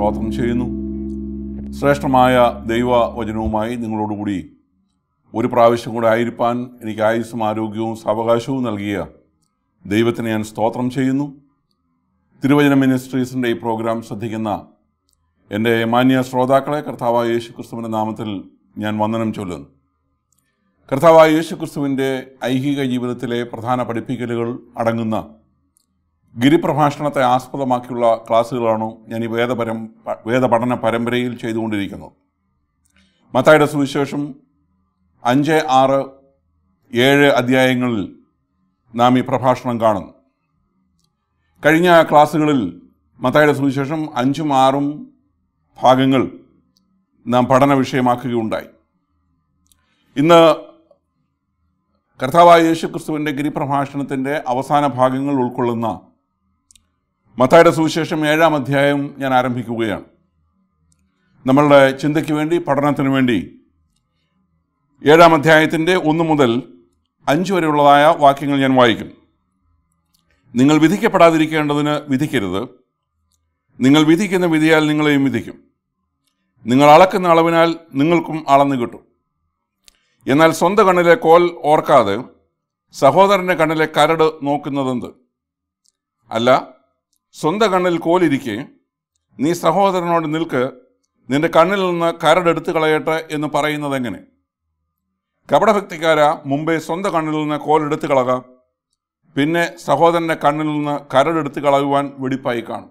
സ്തോത്രം ചെയ്യുന്നു ശ്രേഷ്ഠമായ ദൈവവചനവുമായി നിങ്ങളോടുകൂടി ഒരു പ്രാവശ്യം കൂടെ ആയിരിക്കാൻ എനിക്ക് ആയുസ്സും ആരോഗ്യവും സാവകാശവും നൽകിയ ദൈവത്തിന് ഞാൻ സ്തോത്രം ചെയ്യുന്നു തിരുവചന മിനിസ്ട്രീസിൻ്റെ ഈ പ്രോഗ്രാം ശ്രദ്ധിക്കുന്ന എൻ്റെ മാന്യ ശ്രോതാക്കളെ കർത്താവായ യേശു ക്രിസ്തുവിൻ്റെ നാമത്തിൽ ഞാൻ വന്ദനം ചൊല്ലുന്നു കർത്താവായ യേശു ക്രിസ്തുവിൻ്റെ ഐഹിക ജീവിതത്തിലെ പ്രധാന പഠിപ്പിക്കലുകൾ അടങ്ങുന്ന ഗിരിപ്രഭാഷണത്തെ ആസ്പദമാക്കിയുള്ള ക്ലാസ്സുകളാണ് ഞാൻ ഈ വേദപരം വേദപഠന പരമ്പരയിൽ ചെയ്തുകൊണ്ടിരിക്കുന്നത് മത്തായുടെ സുവിശേഷം അഞ്ച് ആറ് ഏഴ് അധ്യായങ്ങളിൽ നാം ഈ പ്രഭാഷണം കാണുന്നു കഴിഞ്ഞ ക്ലാസ്സുകളിൽ മത്തായുടെ സുവിശേഷം അഞ്ചും ആറും ഭാഗങ്ങൾ നാം പഠന വിഷയമാക്കുകയുണ്ടായി ഇന്ന് കർത്താവായ യേശു ക്രിസ്തുവിൻ്റെ ഗിരിപ്രഭാഷണത്തിൻ്റെ അവസാന ഭാഗങ്ങൾ ഉൾക്കൊള്ളുന്ന മത്തായുടെ സുവിശേഷം ഏഴാം അധ്യായം ഞാൻ ആരംഭിക്കുകയാണ് നമ്മളുടെ ചിന്തയ്ക്ക് വേണ്ടി പഠനത്തിന് വേണ്ടി ഏഴാം അധ്യായത്തിൻ്റെ ഒന്ന് മുതൽ അഞ്ച് വരെയുള്ളതായ വാക്യങ്ങൾ ഞാൻ വായിക്കും നിങ്ങൾ വിധിക്കപ്പെടാതിരിക്കേണ്ടതിന് വിധിക്കരുത് നിങ്ങൾ വിധിക്കുന്ന വിധിയാൽ നിങ്ങളെയും വിധിക്കും നിങ്ങൾ അളക്കുന്ന അളവിനാൽ നിങ്ങൾക്കും അളന്നു കിട്ടും എന്നാൽ സ്വന്തം കണ്ണിലെ കോൽ ഓർക്കാതെ സഹോദരൻ്റെ കണ്ണിലെ കരട് നോക്കുന്നതെന്ത് അല്ല സ്വന്തം കണ്ണിൽ കോലിരിക്കെ നീ സഹോദരനോട് നിൽക്ക് നിന്റെ കണ്ണിൽ നിന്ന് കരടെടുത്ത് കളയട്ടെ എന്ന് പറയുന്നത് എങ്ങനെ കപടഭക്തിക്കാര മുമ്പേ സ്വന്തം കണ്ണിൽ നിന്ന് കോലെടുത്ത് കളക പിന്നെ സഹോദരന്റെ കണ്ണിൽ നിന്ന് കരടെടുത്ത് കളയുവാൻ വെടിപ്പായി കാണും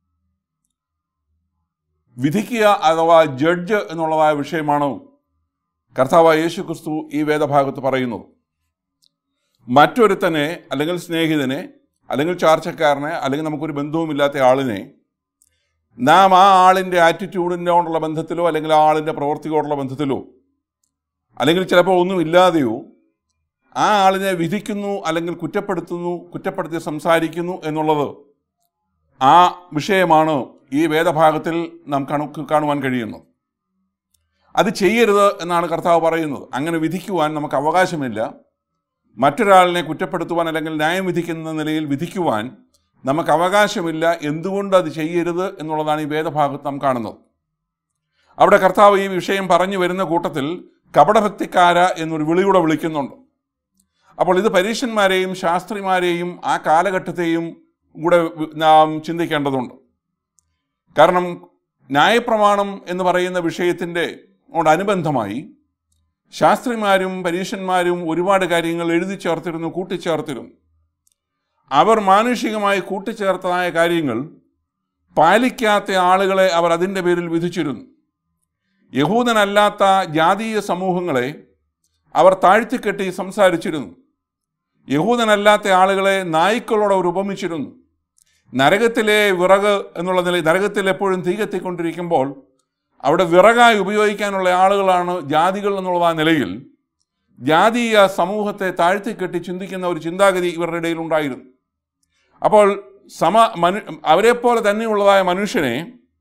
വിധിക്കുക അഥവാ ജഡ്ജ് എന്നുള്ളതായ വിഷയമാണ് കർത്താവായ യേശു ക്രിസ്തു ഈ വേദഭാഗത്ത് പറയുന്നത് മറ്റൊരുത്തനെ അല്ലെങ്കിൽ സ്നേഹിതനെ അല്ലെങ്കിൽ ചാർച്ചക്കാരനെ അല്ലെങ്കിൽ നമുക്കൊരു ബന്ധവുമില്ലാത്ത ആളിനെ നാം ആ ആളിൻ്റെ ആറ്റിറ്റ്യൂഡിനോടുള്ള ബന്ധത്തിലോ അല്ലെങ്കിൽ ആ ആളിൻ്റെ പ്രവൃത്തിയോടുള്ള ബന്ധത്തിലോ അല്ലെങ്കിൽ ചിലപ്പോൾ ഒന്നുമില്ലാതെയോ ആ ആളിനെ വിധിക്കുന്നു അല്ലെങ്കിൽ കുറ്റപ്പെടുത്തുന്നു കുറ്റപ്പെടുത്തി സംസാരിക്കുന്നു എന്നുള്ളത് ആ വിഷയമാണ് ഈ വേദഭാഗത്തിൽ നാം കണു കാണുവാൻ കഴിയുന്നത് അത് ചെയ്യരുത് എന്നാണ് കർത്താവ് പറയുന്നത് അങ്ങനെ വിധിക്കുവാൻ നമുക്ക് അവകാശമില്ല മറ്റൊരാളിനെ കുറ്റപ്പെടുത്തുവാൻ അല്ലെങ്കിൽ ന്യായം വിധിക്കുന്ന നിലയിൽ വിധിക്കുവാൻ നമുക്ക് അവകാശമില്ല എന്തുകൊണ്ട് അത് ചെയ്യരുത് എന്നുള്ളതാണ് ഈ വേദഭാഗത്ത് നാം കാണുന്നത് അവിടെ കർത്താവ് ഈ വിഷയം പറഞ്ഞു വരുന്ന കൂട്ടത്തിൽ കപടഭക്തിക്കാര എന്നൊരു വിളിയൂടെ വിളിക്കുന്നുണ്ട് അപ്പോൾ ഇത് പരീക്ഷന്മാരെയും ശാസ്ത്രിമാരെയും ആ കാലഘട്ടത്തെയും കൂടെ നാം ചിന്തിക്കേണ്ടതുണ്ട് കാരണം ന്യായപ്രമാണം എന്ന് പറയുന്ന വിഷയത്തിൻ്റെ അനുബന്ധമായി ശാസ്ത്രിമാരും പരീക്ഷന്മാരും ഒരുപാട് കാര്യങ്ങൾ എഴുതി ചേർത്തിരുന്നു കൂട്ടിച്ചേർത്തിരുന്നു അവർ മാനുഷികമായി കൂട്ടിച്ചേർത്തതായ കാര്യങ്ങൾ പാലിക്കാത്ത ആളുകളെ അവർ അതിൻ്റെ പേരിൽ വിധിച്ചിരുന്നു യഹൂദനല്ലാത്ത ജാതീയ സമൂഹങ്ങളെ അവർ താഴ്ത്തിക്കെട്ടി സംസാരിച്ചിരുന്നു യഹൂദനല്ലാത്ത ആളുകളെ നായ്ക്കളോട് അവർ ഉപമിച്ചിരുന്നു നരകത്തിലെ വിറക് എന്നുള്ള നില നരകത്തിൽ എപ്പോഴും തീ കത്തിക്കൊണ്ടിരിക്കുമ്പോൾ അവിടെ വിറകായി ഉപയോഗിക്കാനുള്ള ആളുകളാണ് ജാതികൾ എന്നുള്ള ആ നിലയിൽ ജാതീയ സമൂഹത്തെ താഴ്ത്തിക്കെട്ടി ചിന്തിക്കുന്ന ഒരു ചിന്താഗതി ഇവരുടെ ഇടയിൽ ഉണ്ടായിരുന്നു അപ്പോൾ സമ മനു അവരെപ്പോലെ തന്നെയുള്ളതായ മനുഷ്യനെ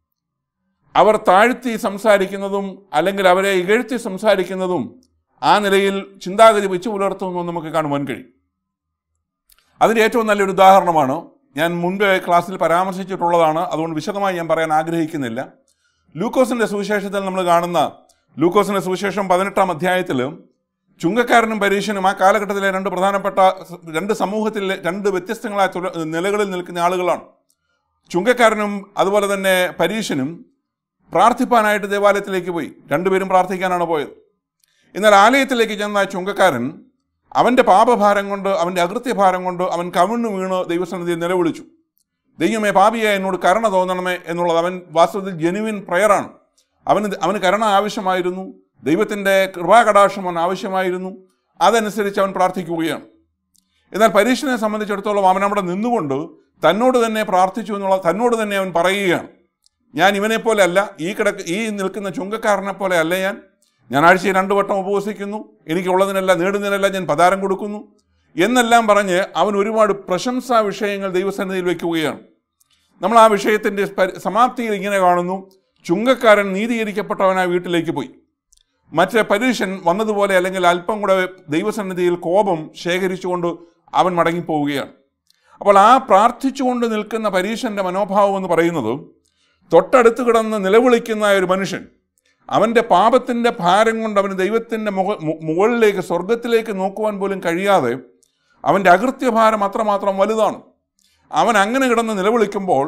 അവർ താഴ്ത്തി സംസാരിക്കുന്നതും അല്ലെങ്കിൽ അവരെ ഇകഴ്ത്തി സംസാരിക്കുന്നതും ആ നിലയിൽ ചിന്താഗതി വെച്ചു പുലർത്തുന്നതും നമുക്ക് കാണുവാൻ കഴിയും അതിൻ്റെ ഏറ്റവും നല്ലൊരു ഉദാഹരണമാണ് ഞാൻ മുൻപ് ക്ലാസ്സിൽ പരാമർശിച്ചിട്ടുള്ളതാണ് അതുകൊണ്ട് വിശദമായി ഞാൻ പറയാൻ ആഗ്രഹിക്കുന്നില്ല ലൂക്കോസിൻ്റെ സുവിശേഷത്തിൽ നമ്മൾ കാണുന്ന ലൂക്കോസിൻ്റെ സുവിശേഷം പതിനെട്ടാം അധ്യായത്തിൽ ചുങ്കക്കാരനും പരീക്ഷനും ആ കാലഘട്ടത്തിലെ രണ്ട് പ്രധാനപ്പെട്ട രണ്ട് സമൂഹത്തിലെ രണ്ട് വ്യത്യസ്തങ്ങളായ തുല നിലകളിൽ നിൽക്കുന്ന ആളുകളാണ് ചുങ്കക്കാരനും അതുപോലെ തന്നെ പരീക്ഷനും പ്രാർത്ഥിപ്പാനായിട്ട് ദേവാലയത്തിലേക്ക് പോയി രണ്ടുപേരും പ്രാർത്ഥിക്കാനാണ് പോയത് എന്നാൽ ആലയത്തിലേക്ക് ചെന്ന ചുങ്കക്കാരൻ അവൻ്റെ പാപഭാരം കൊണ്ട് അവൻ്റെ അകൃത്യഭാരം കൊണ്ട് അവൻ കവിണ്ണു വീണ് ദൈവസന്നിധിയിൽ നിലവിളിച്ചു ദൈവമേ പാപിയെ എന്നോട് കരുണ തോന്നണമേ എന്നുള്ളത് അവൻ വാസ്തവത്തിൽ ജെനുവിൻ പ്രയറാണ് അവന് അവന് കരുണ ആവശ്യമായിരുന്നു ദൈവത്തിൻ്റെ കൃപാകടാക്ഷം അവൻ ആവശ്യമായിരുന്നു അതനുസരിച്ച് അവൻ പ്രാർത്ഥിക്കുകയാണ് എന്നാൽ പരീക്ഷനെ സംബന്ധിച്ചിടത്തോളം അവൻ അവിടെ നിന്നുകൊണ്ട് തന്നോട് തന്നെ പ്രാർത്ഥിച്ചു എന്നുള്ള തന്നോട് തന്നെ അവൻ പറയുകയാണ് ഞാൻ ഇവനെ പോലെ അല്ല ഈ കിടക്ക് ഈ നിൽക്കുന്ന ചുങ്കക്കാരനെ പോലെ അല്ല ഞാൻ ഞാൻ ആഴ്ചയിൽ രണ്ടു വട്ടം ഉപവസിക്കുന്നു എനിക്കുള്ളതിനല്ല നേടുന്നതിനല്ല ഞാൻ പതാരം കൊടുക്കുന്നു എന്നെല്ലാം പറഞ്ഞ് അവൻ ഒരുപാട് പ്രശംസാ വിഷയങ്ങൾ ദൈവസന്നിധിയിൽ വയ്ക്കുകയാണ് നമ്മൾ ആ വിഷയത്തിൻ്റെ സമാപ്തിയിൽ ഇങ്ങനെ കാണുന്നു ചുങ്കക്കാരൻ നീതീകരിക്കപ്പെട്ടവനായി വീട്ടിലേക്ക് പോയി മറ്റേ പരീക്ഷൻ വന്നതുപോലെ അല്ലെങ്കിൽ അല്പം കൂടെ ദൈവസന്നിധിയിൽ കോപം ശേഖരിച്ചുകൊണ്ട് അവൻ മടങ്ങിപ്പോവുകയാണ് അപ്പോൾ ആ പ്രാർത്ഥിച്ചുകൊണ്ട് നിൽക്കുന്ന പരീക്ഷൻ്റെ മനോഭാവം എന്ന് പറയുന്നത് തൊട്ടടുത്ത് കിടന്ന് നിലവിളിക്കുന്ന ഒരു മനുഷ്യൻ അവൻ്റെ പാപത്തിൻ്റെ ഭാരം കൊണ്ട് അവന് ദൈവത്തിൻ്റെ മുക മു- മുകളിലേക്ക് സ്വർഗത്തിലേക്ക് നോക്കുവാൻ പോലും കഴിയാതെ അവൻ്റെ അകൃത്യഭാരം അത്രമാത്രം വലുതാണ് അവൻ അങ്ങനെ കിടന്ന് നിലവിളിക്കുമ്പോൾ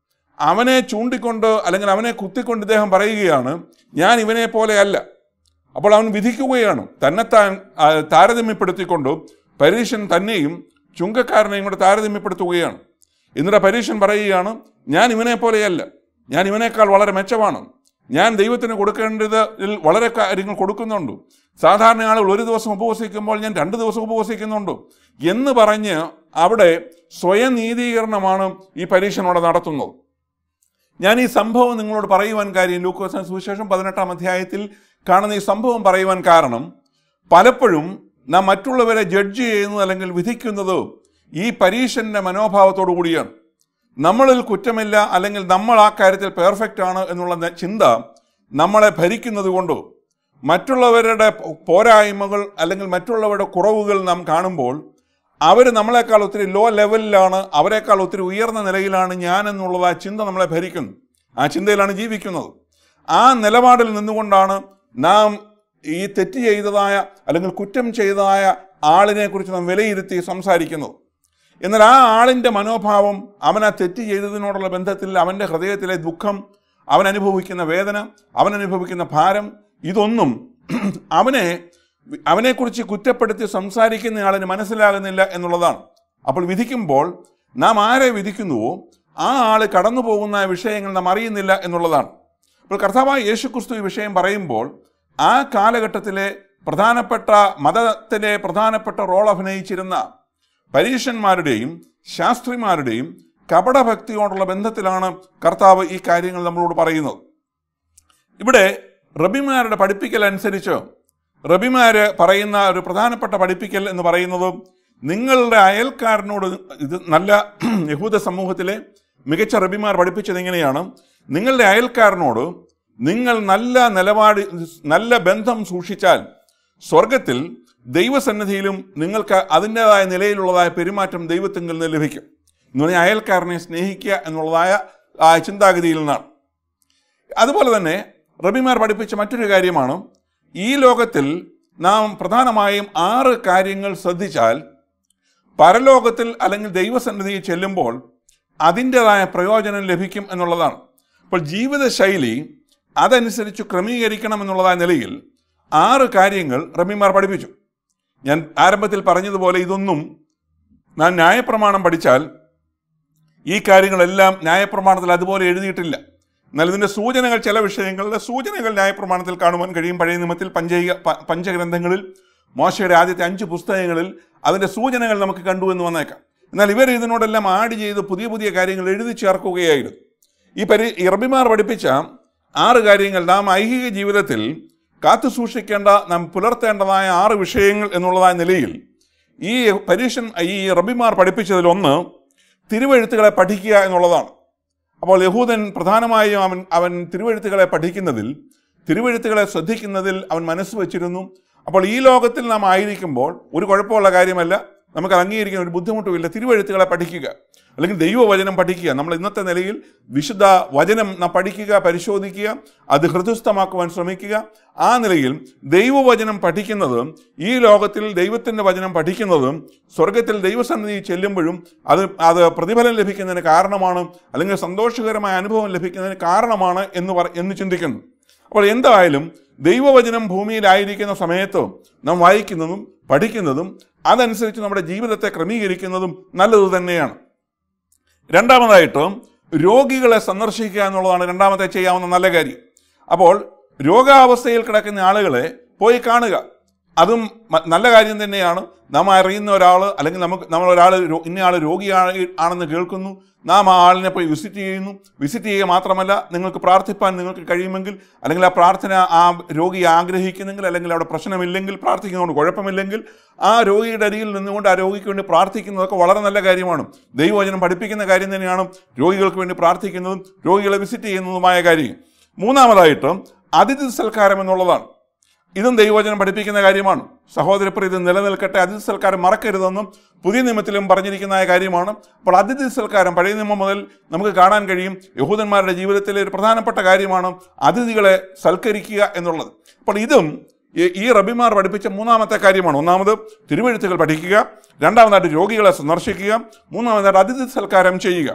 അവനെ ചൂണ്ടിക്കൊണ്ട് അല്ലെങ്കിൽ അവനെ കുത്തിക്കൊണ്ട് ഇദ്ദേഹം പറയുകയാണ് ഞാൻ ഇവനെ പോലെയല്ല അപ്പോൾ അവൻ വിധിക്കുകയാണ് തന്നെത്താൻ ആ, താരതമ്യപ്പെടുത്തിക്കൊണ്ട് പരീക്ഷൻ തന്നെയും ചുങ്കക്കാരനെയും കൂടെ താരതമ്യപ്പെടുത്തുകയാണ് എന്നിട്ട് പരീക്ഷൻ പറയുകയാണ് ഞാൻ ഇവനെ പോലെയല്ല ഞാൻ ഇവനേക്കാൾ വളരെ മെച്ചമാണ് ഞാൻ ദൈവത്തിന് കൊടുക്കേണ്ടതിൽ വളരെ കാര്യങ്ങൾ കൊടുക്കുന്നുണ്ട് സാധാരണ ആളുകൾ ഒരു ദിവസം ഉപവസിക്കുമ്പോൾ ഞാൻ രണ്ട് ദിവസം ഉപവസിക്കുന്നുണ്ട് എന്ന് പറഞ്ഞ് അവിടെ സ്വയം നീതീകരണമാണ് ഈ പരീക്ഷനോടെ നടത്തുന്നത് ഞാൻ ഈ സംഭവം നിങ്ങളോട് പറയുവാൻ കാര്യം ലൂക്കോസിന് സുവിശേഷം പതിനെട്ടാം അധ്യായത്തിൽ കാണുന്ന ഈ സംഭവം പറയുവാൻ കാരണം പലപ്പോഴും നാം മറ്റുള്ളവരെ ജഡ്ജ് ചെയ്യുന്നത് അല്ലെങ്കിൽ വിധിക്കുന്നത് ഈ പരീക്ഷന്റെ മനോഭാവത്തോടു കൂടിയാണ് നമ്മളിൽ കുറ്റമില്ല അല്ലെങ്കിൽ നമ്മൾ ആ കാര്യത്തിൽ പെർഫെക്റ്റ് ആണ് എന്നുള്ള ന- ചിന്ത നമ്മളെ ഭരിക്കുന്നത് കൊണ്ട് മറ്റുള്ളവരുടെ പോരായ്മകൾ അല്ലെങ്കിൽ മറ്റുള്ളവരുടെ കുറവുകൾ നാം കാണുമ്പോൾ അവർ നമ്മളെക്കാൾ ഒത്തിരി ലോ ലെവലിലാണ് അവരെക്കാൾ ഒത്തിരി ഉയർന്ന നിലയിലാണ് ഞാൻ എന്നുള്ളത് ആ ചിന്ത നമ്മളെ ഭരിക്കുന്നു ആ ചിന്തയിലാണ് ജീവിക്കുന്നത് ആ നിലപാടിൽ നിന്നുകൊണ്ടാണ് നാം ഈ തെറ്റ് ചെയ്തതായ അല്ലെങ്കിൽ കുറ്റം ചെയ്തതായ ആളിനെ കുറിച്ച് നാം വിലയിരുത്തി സംസാരിക്കുന്നത് എന്നാൽ ആ ആളിൻ്റെ മനോഭാവം അവൻ ആ തെറ്റ് ചെയ്തതിനോടുള്ള ബന്ധത്തിൽ അവൻ്റെ ഹൃദയത്തിലെ ദുഃഖം അവൻ അനുഭവിക്കുന്ന വേദന അവൻ അനുഭവിക്കുന്ന ഭാരം ഇതൊന്നും അവനെ അവനെക്കുറിച്ച് കുറ്റപ്പെടുത്തി സംസാരിക്കുന്ന ആളിന് മനസ്സിലാകുന്നില്ല എന്നുള്ളതാണ് അപ്പോൾ വിധിക്കുമ്പോൾ നാം ആരെ വിധിക്കുന്നുവോ ആ ആൾ കടന്നു പോകുന്ന വിഷയങ്ങൾ നാം അറിയുന്നില്ല എന്നുള്ളതാണ് അപ്പോൾ കർത്താവായ യേശുക്രിസ്തു ഈ വിഷയം പറയുമ്പോൾ ആ കാലഘട്ടത്തിലെ പ്രധാനപ്പെട്ട മതത്തിലെ പ്രധാനപ്പെട്ട റോൾ അഭിനയിച്ചിരുന്ന പരീക്ഷന്മാരുടെയും ശാസ്ത്രിമാരുടെയും കപടഭക്തിയോടുള്ള ബന്ധത്തിലാണ് കർത്താവ് ഈ കാര്യങ്ങൾ നമ്മളോട് പറയുന്നത് ഇവിടെ റബിമാരുടെ പഠിപ്പിക്കൽ അനുസരിച്ച് റബിമാര് പറയുന്ന ഒരു പ്രധാനപ്പെട്ട പഠിപ്പിക്കൽ എന്ന് പറയുന്നത് നിങ്ങളുടെ അയൽക്കാരനോട് ഇത് നല്ല യഹൂദ സമൂഹത്തിലെ മികച്ച റബിമാർ പഠിപ്പിച്ചത് ഇങ്ങനെയാണ് നിങ്ങളുടെ അയൽക്കാരനോട് നിങ്ങൾ നല്ല നിലപാട് നല്ല ബന്ധം സൂക്ഷിച്ചാൽ സ്വർഗത്തിൽ ദൈവസന്നിധിയിലും നിങ്ങൾക്ക് അതിൻ്റെതായ നിലയിലുള്ളതായ പെരുമാറ്റം ദൈവത്തിങ്കിൽ നിന്ന് ലഭിക്കും എന്ന് പറഞ്ഞാൽ അയൽക്കാരനെ സ്നേഹിക്കുക എന്നുള്ളതായ ആ ചിന്താഗതിയിൽ നിന്നാണ് അതുപോലെ തന്നെ റബിമാർ പഠിപ്പിച്ച മറ്റൊരു കാര്യമാണ് ഈ ലോകത്തിൽ നാം പ്രധാനമായും ആറ് കാര്യങ്ങൾ ശ്രദ്ധിച്ചാൽ പരലോകത്തിൽ അല്ലെങ്കിൽ ദൈവസന്നിധിയിൽ ചെല്ലുമ്പോൾ അതിൻ്റെതായ പ്രയോജനം ലഭിക്കും എന്നുള്ളതാണ് അപ്പോൾ ജീവിതശൈലി അതനുസരിച്ച് ക്രമീകരിക്കണം എന്നുള്ളതായ നിലയിൽ ആറ് കാര്യങ്ങൾ റബിമാർ പഠിപ്പിച്ചു ഞാൻ ആരംഭത്തിൽ പറഞ്ഞതുപോലെ ഇതൊന്നും നാം ന്യായപ്രമാണം പഠിച്ചാൽ ഈ കാര്യങ്ങളെല്ലാം ന്യായപ്രമാണത്തിൽ അതുപോലെ എഴുതിയിട്ടില്ല എന്നാൽ ഇതിൻ്റെ സൂചനകൾ ചില വിഷയങ്ങളുടെ സൂചനകൾ ന്യായപ്രമാണത്തിൽ കാണുവാൻ കഴിയും പഴയ നിയമത്തിൽ പഞ്ചൈക പ- പഞ്ചഗ്രന്ഥങ്ങളിൽ മോശയുടെ ആദ്യത്തെ അഞ്ച് പുസ്തകങ്ങളിൽ അതിൻ്റെ സൂചനകൾ നമുക്ക് കണ്ടു എന്ന് വന്നേക്കാം എന്നാൽ ഇവർ ഇതിനോടെല്ലാം ആഡ് ചെയ്ത് പുതിയ പുതിയ കാര്യങ്ങൾ എഴുതി ചേർക്കുകയായിരുന്നു ഈ പരി ഈ റബിമാർ പഠിപ്പിച്ച ആറ് കാര്യങ്ങൾ നാം ഐഹിക ജീവിതത്തിൽ കാത്തു സൂക്ഷിക്കേണ്ട നാം പുലർത്തേണ്ടതായ ആറ് വിഷയങ്ങൾ എന്നുള്ളതായ നിലയിൽ ഈ പരീക്ഷൻ ഈ റബിമാർ പഠിപ്പിച്ചതിലൊന്ന് തിരുവെഴുത്തുകളെ പഠിക്കുക എന്നുള്ളതാണ് അപ്പോൾ യഹൂദൻ പ്രധാനമായും അവൻ അവൻ തിരുവെഴുത്തുകളെ പഠിക്കുന്നതിൽ തിരുവെഴുത്തുകളെ ശ്രദ്ധിക്കുന്നതിൽ അവൻ മനസ്സ് വച്ചിരുന്നു അപ്പോൾ ഈ ലോകത്തിൽ നാം ആയിരിക്കുമ്പോൾ ഒരു കുഴപ്പമുള്ള കാര്യമല്ല നമുക്ക് അത് അംഗീകരിക്കാൻ ഒരു ബുദ്ധിമുട്ടുമില്ല തിരുവെഴുത്തുകളെ പഠിക്കുക അല്ലെങ്കിൽ ദൈവവചനം പഠിക്കുക നമ്മൾ ഇന്നത്തെ നിലയിൽ വിശുദ്ധ വചനം നാം പഠിക്കുക പരിശോധിക്കുക അത് ഹൃദയസ്ഥമാക്കുവാൻ ശ്രമിക്കുക ആ നിലയിൽ ദൈവവചനം പഠിക്കുന്നതും ഈ ലോകത്തിൽ ദൈവത്തിൻ്റെ വചനം പഠിക്കുന്നതും സ്വർഗത്തിൽ ദൈവസന്നിധി ചെല്ലുമ്പോഴും അത് അത് പ്രതിഫലം ലഭിക്കുന്നതിന് കാരണമാണ് അല്ലെങ്കിൽ സന്തോഷകരമായ അനുഭവം ലഭിക്കുന്നതിന് കാരണമാണ് എന്ന് പറ എന്ന് ചിന്തിക്കുന്നു അപ്പോൾ എന്തായാലും ദൈവവചനം ഭൂമിയിലായിരിക്കുന്ന സമയത്ത് നാം വായിക്കുന്നതും പഠിക്കുന്നതും അതനുസരിച്ച് നമ്മുടെ ജീവിതത്തെ ക്രമീകരിക്കുന്നതും നല്ലത് തന്നെയാണ് രണ്ടാമതായിട്ട് രോഗികളെ സന്ദർശിക്കുക എന്നുള്ളതാണ് രണ്ടാമത്തെ ചെയ്യാവുന്ന നല്ല കാര്യം അപ്പോൾ രോഗാവസ്ഥയിൽ കിടക്കുന്ന ആളുകളെ പോയി കാണുക അതും മ- നല്ല കാര്യം തന്നെയാണ് നാം അറിയുന്ന ഒരാൾ അല്ലെങ്കിൽ നമുക്ക് നമ്മൾ ഒരാൾ ഇന്നയാൾ രോഗിയാണ് ആണെന്ന് കേൾക്കുന്നു നാം ആ ആളിനെ പോയി വിസിറ്റ് ചെയ്യുന്നു വിസിറ്റ് ചെയ്യുക മാത്രമല്ല നിങ്ങൾക്ക് പ്രാർത്ഥിപ്പാൻ നിങ്ങൾക്ക് കഴിയുമെങ്കിൽ അല്ലെങ്കിൽ ആ പ്രാർത്ഥന ആ രോഗി ആഗ്രഹിക്കുന്നെങ്കിൽ അല്ലെങ്കിൽ അവിടെ പ്രശ്നമില്ലെങ്കിൽ പ്രാർത്ഥിക്കുന്നതുകൊണ്ട് കുഴപ്പമില്ലെങ്കിൽ ആ രോഗിയുടെ അരികിൽ നിന്നുകൊണ്ട് ആ രോഗിക്ക് വേണ്ടി പ്രാർത്ഥിക്കുന്നതൊക്കെ വളരെ നല്ല കാര്യമാണ് ദൈവവചനം പഠിപ്പിക്കുന്ന കാര്യം തന്നെയാണ് രോഗികൾക്ക് വേണ്ടി പ്രാർത്ഥിക്കുന്നതും രോഗികളെ വിസിറ്റ് ചെയ്യുന്നതുമായ കാര്യം മൂന്നാമതായിട്ട് അതിഥി സൽക്കാരം എന്നുള്ളതാണ് ഇതും ദൈവവചനം പഠിപ്പിക്കുന്ന കാര്യമാണ് സഹോദരപ്രിയ ഇത് നിലനിൽക്കട്ടെ അതിഥി സൽക്കാരം മറക്കരുതെന്നും പുതിയ നിയമത്തിലും പറഞ്ഞിരിക്കുന്ന കാര്യമാണ് അപ്പോൾ അതിഥി സൽക്കാരം പഴയ നിയമം മുതൽ നമുക്ക് കാണാൻ കഴിയും യഹൂദന്മാരുടെ ജീവിതത്തിലെ ഒരു പ്രധാനപ്പെട്ട കാര്യമാണ് അതിഥികളെ സൽക്കരിക്കുക എന്നുള്ളത് അപ്പോൾ ഇതും ഈ- ഈ റബിമാർ പഠിപ്പിച്ച മൂന്നാമത്തെ കാര്യമാണ് ഒന്നാമത് തിരുവഴുത്തുകൾ പഠിക്കുക രണ്ടാമതായിട്ട് രോഗികളെ സന്ദർശിക്കുക മൂന്നാമതായിട്ട് അതിഥി സൽക്കാരം ചെയ്യുക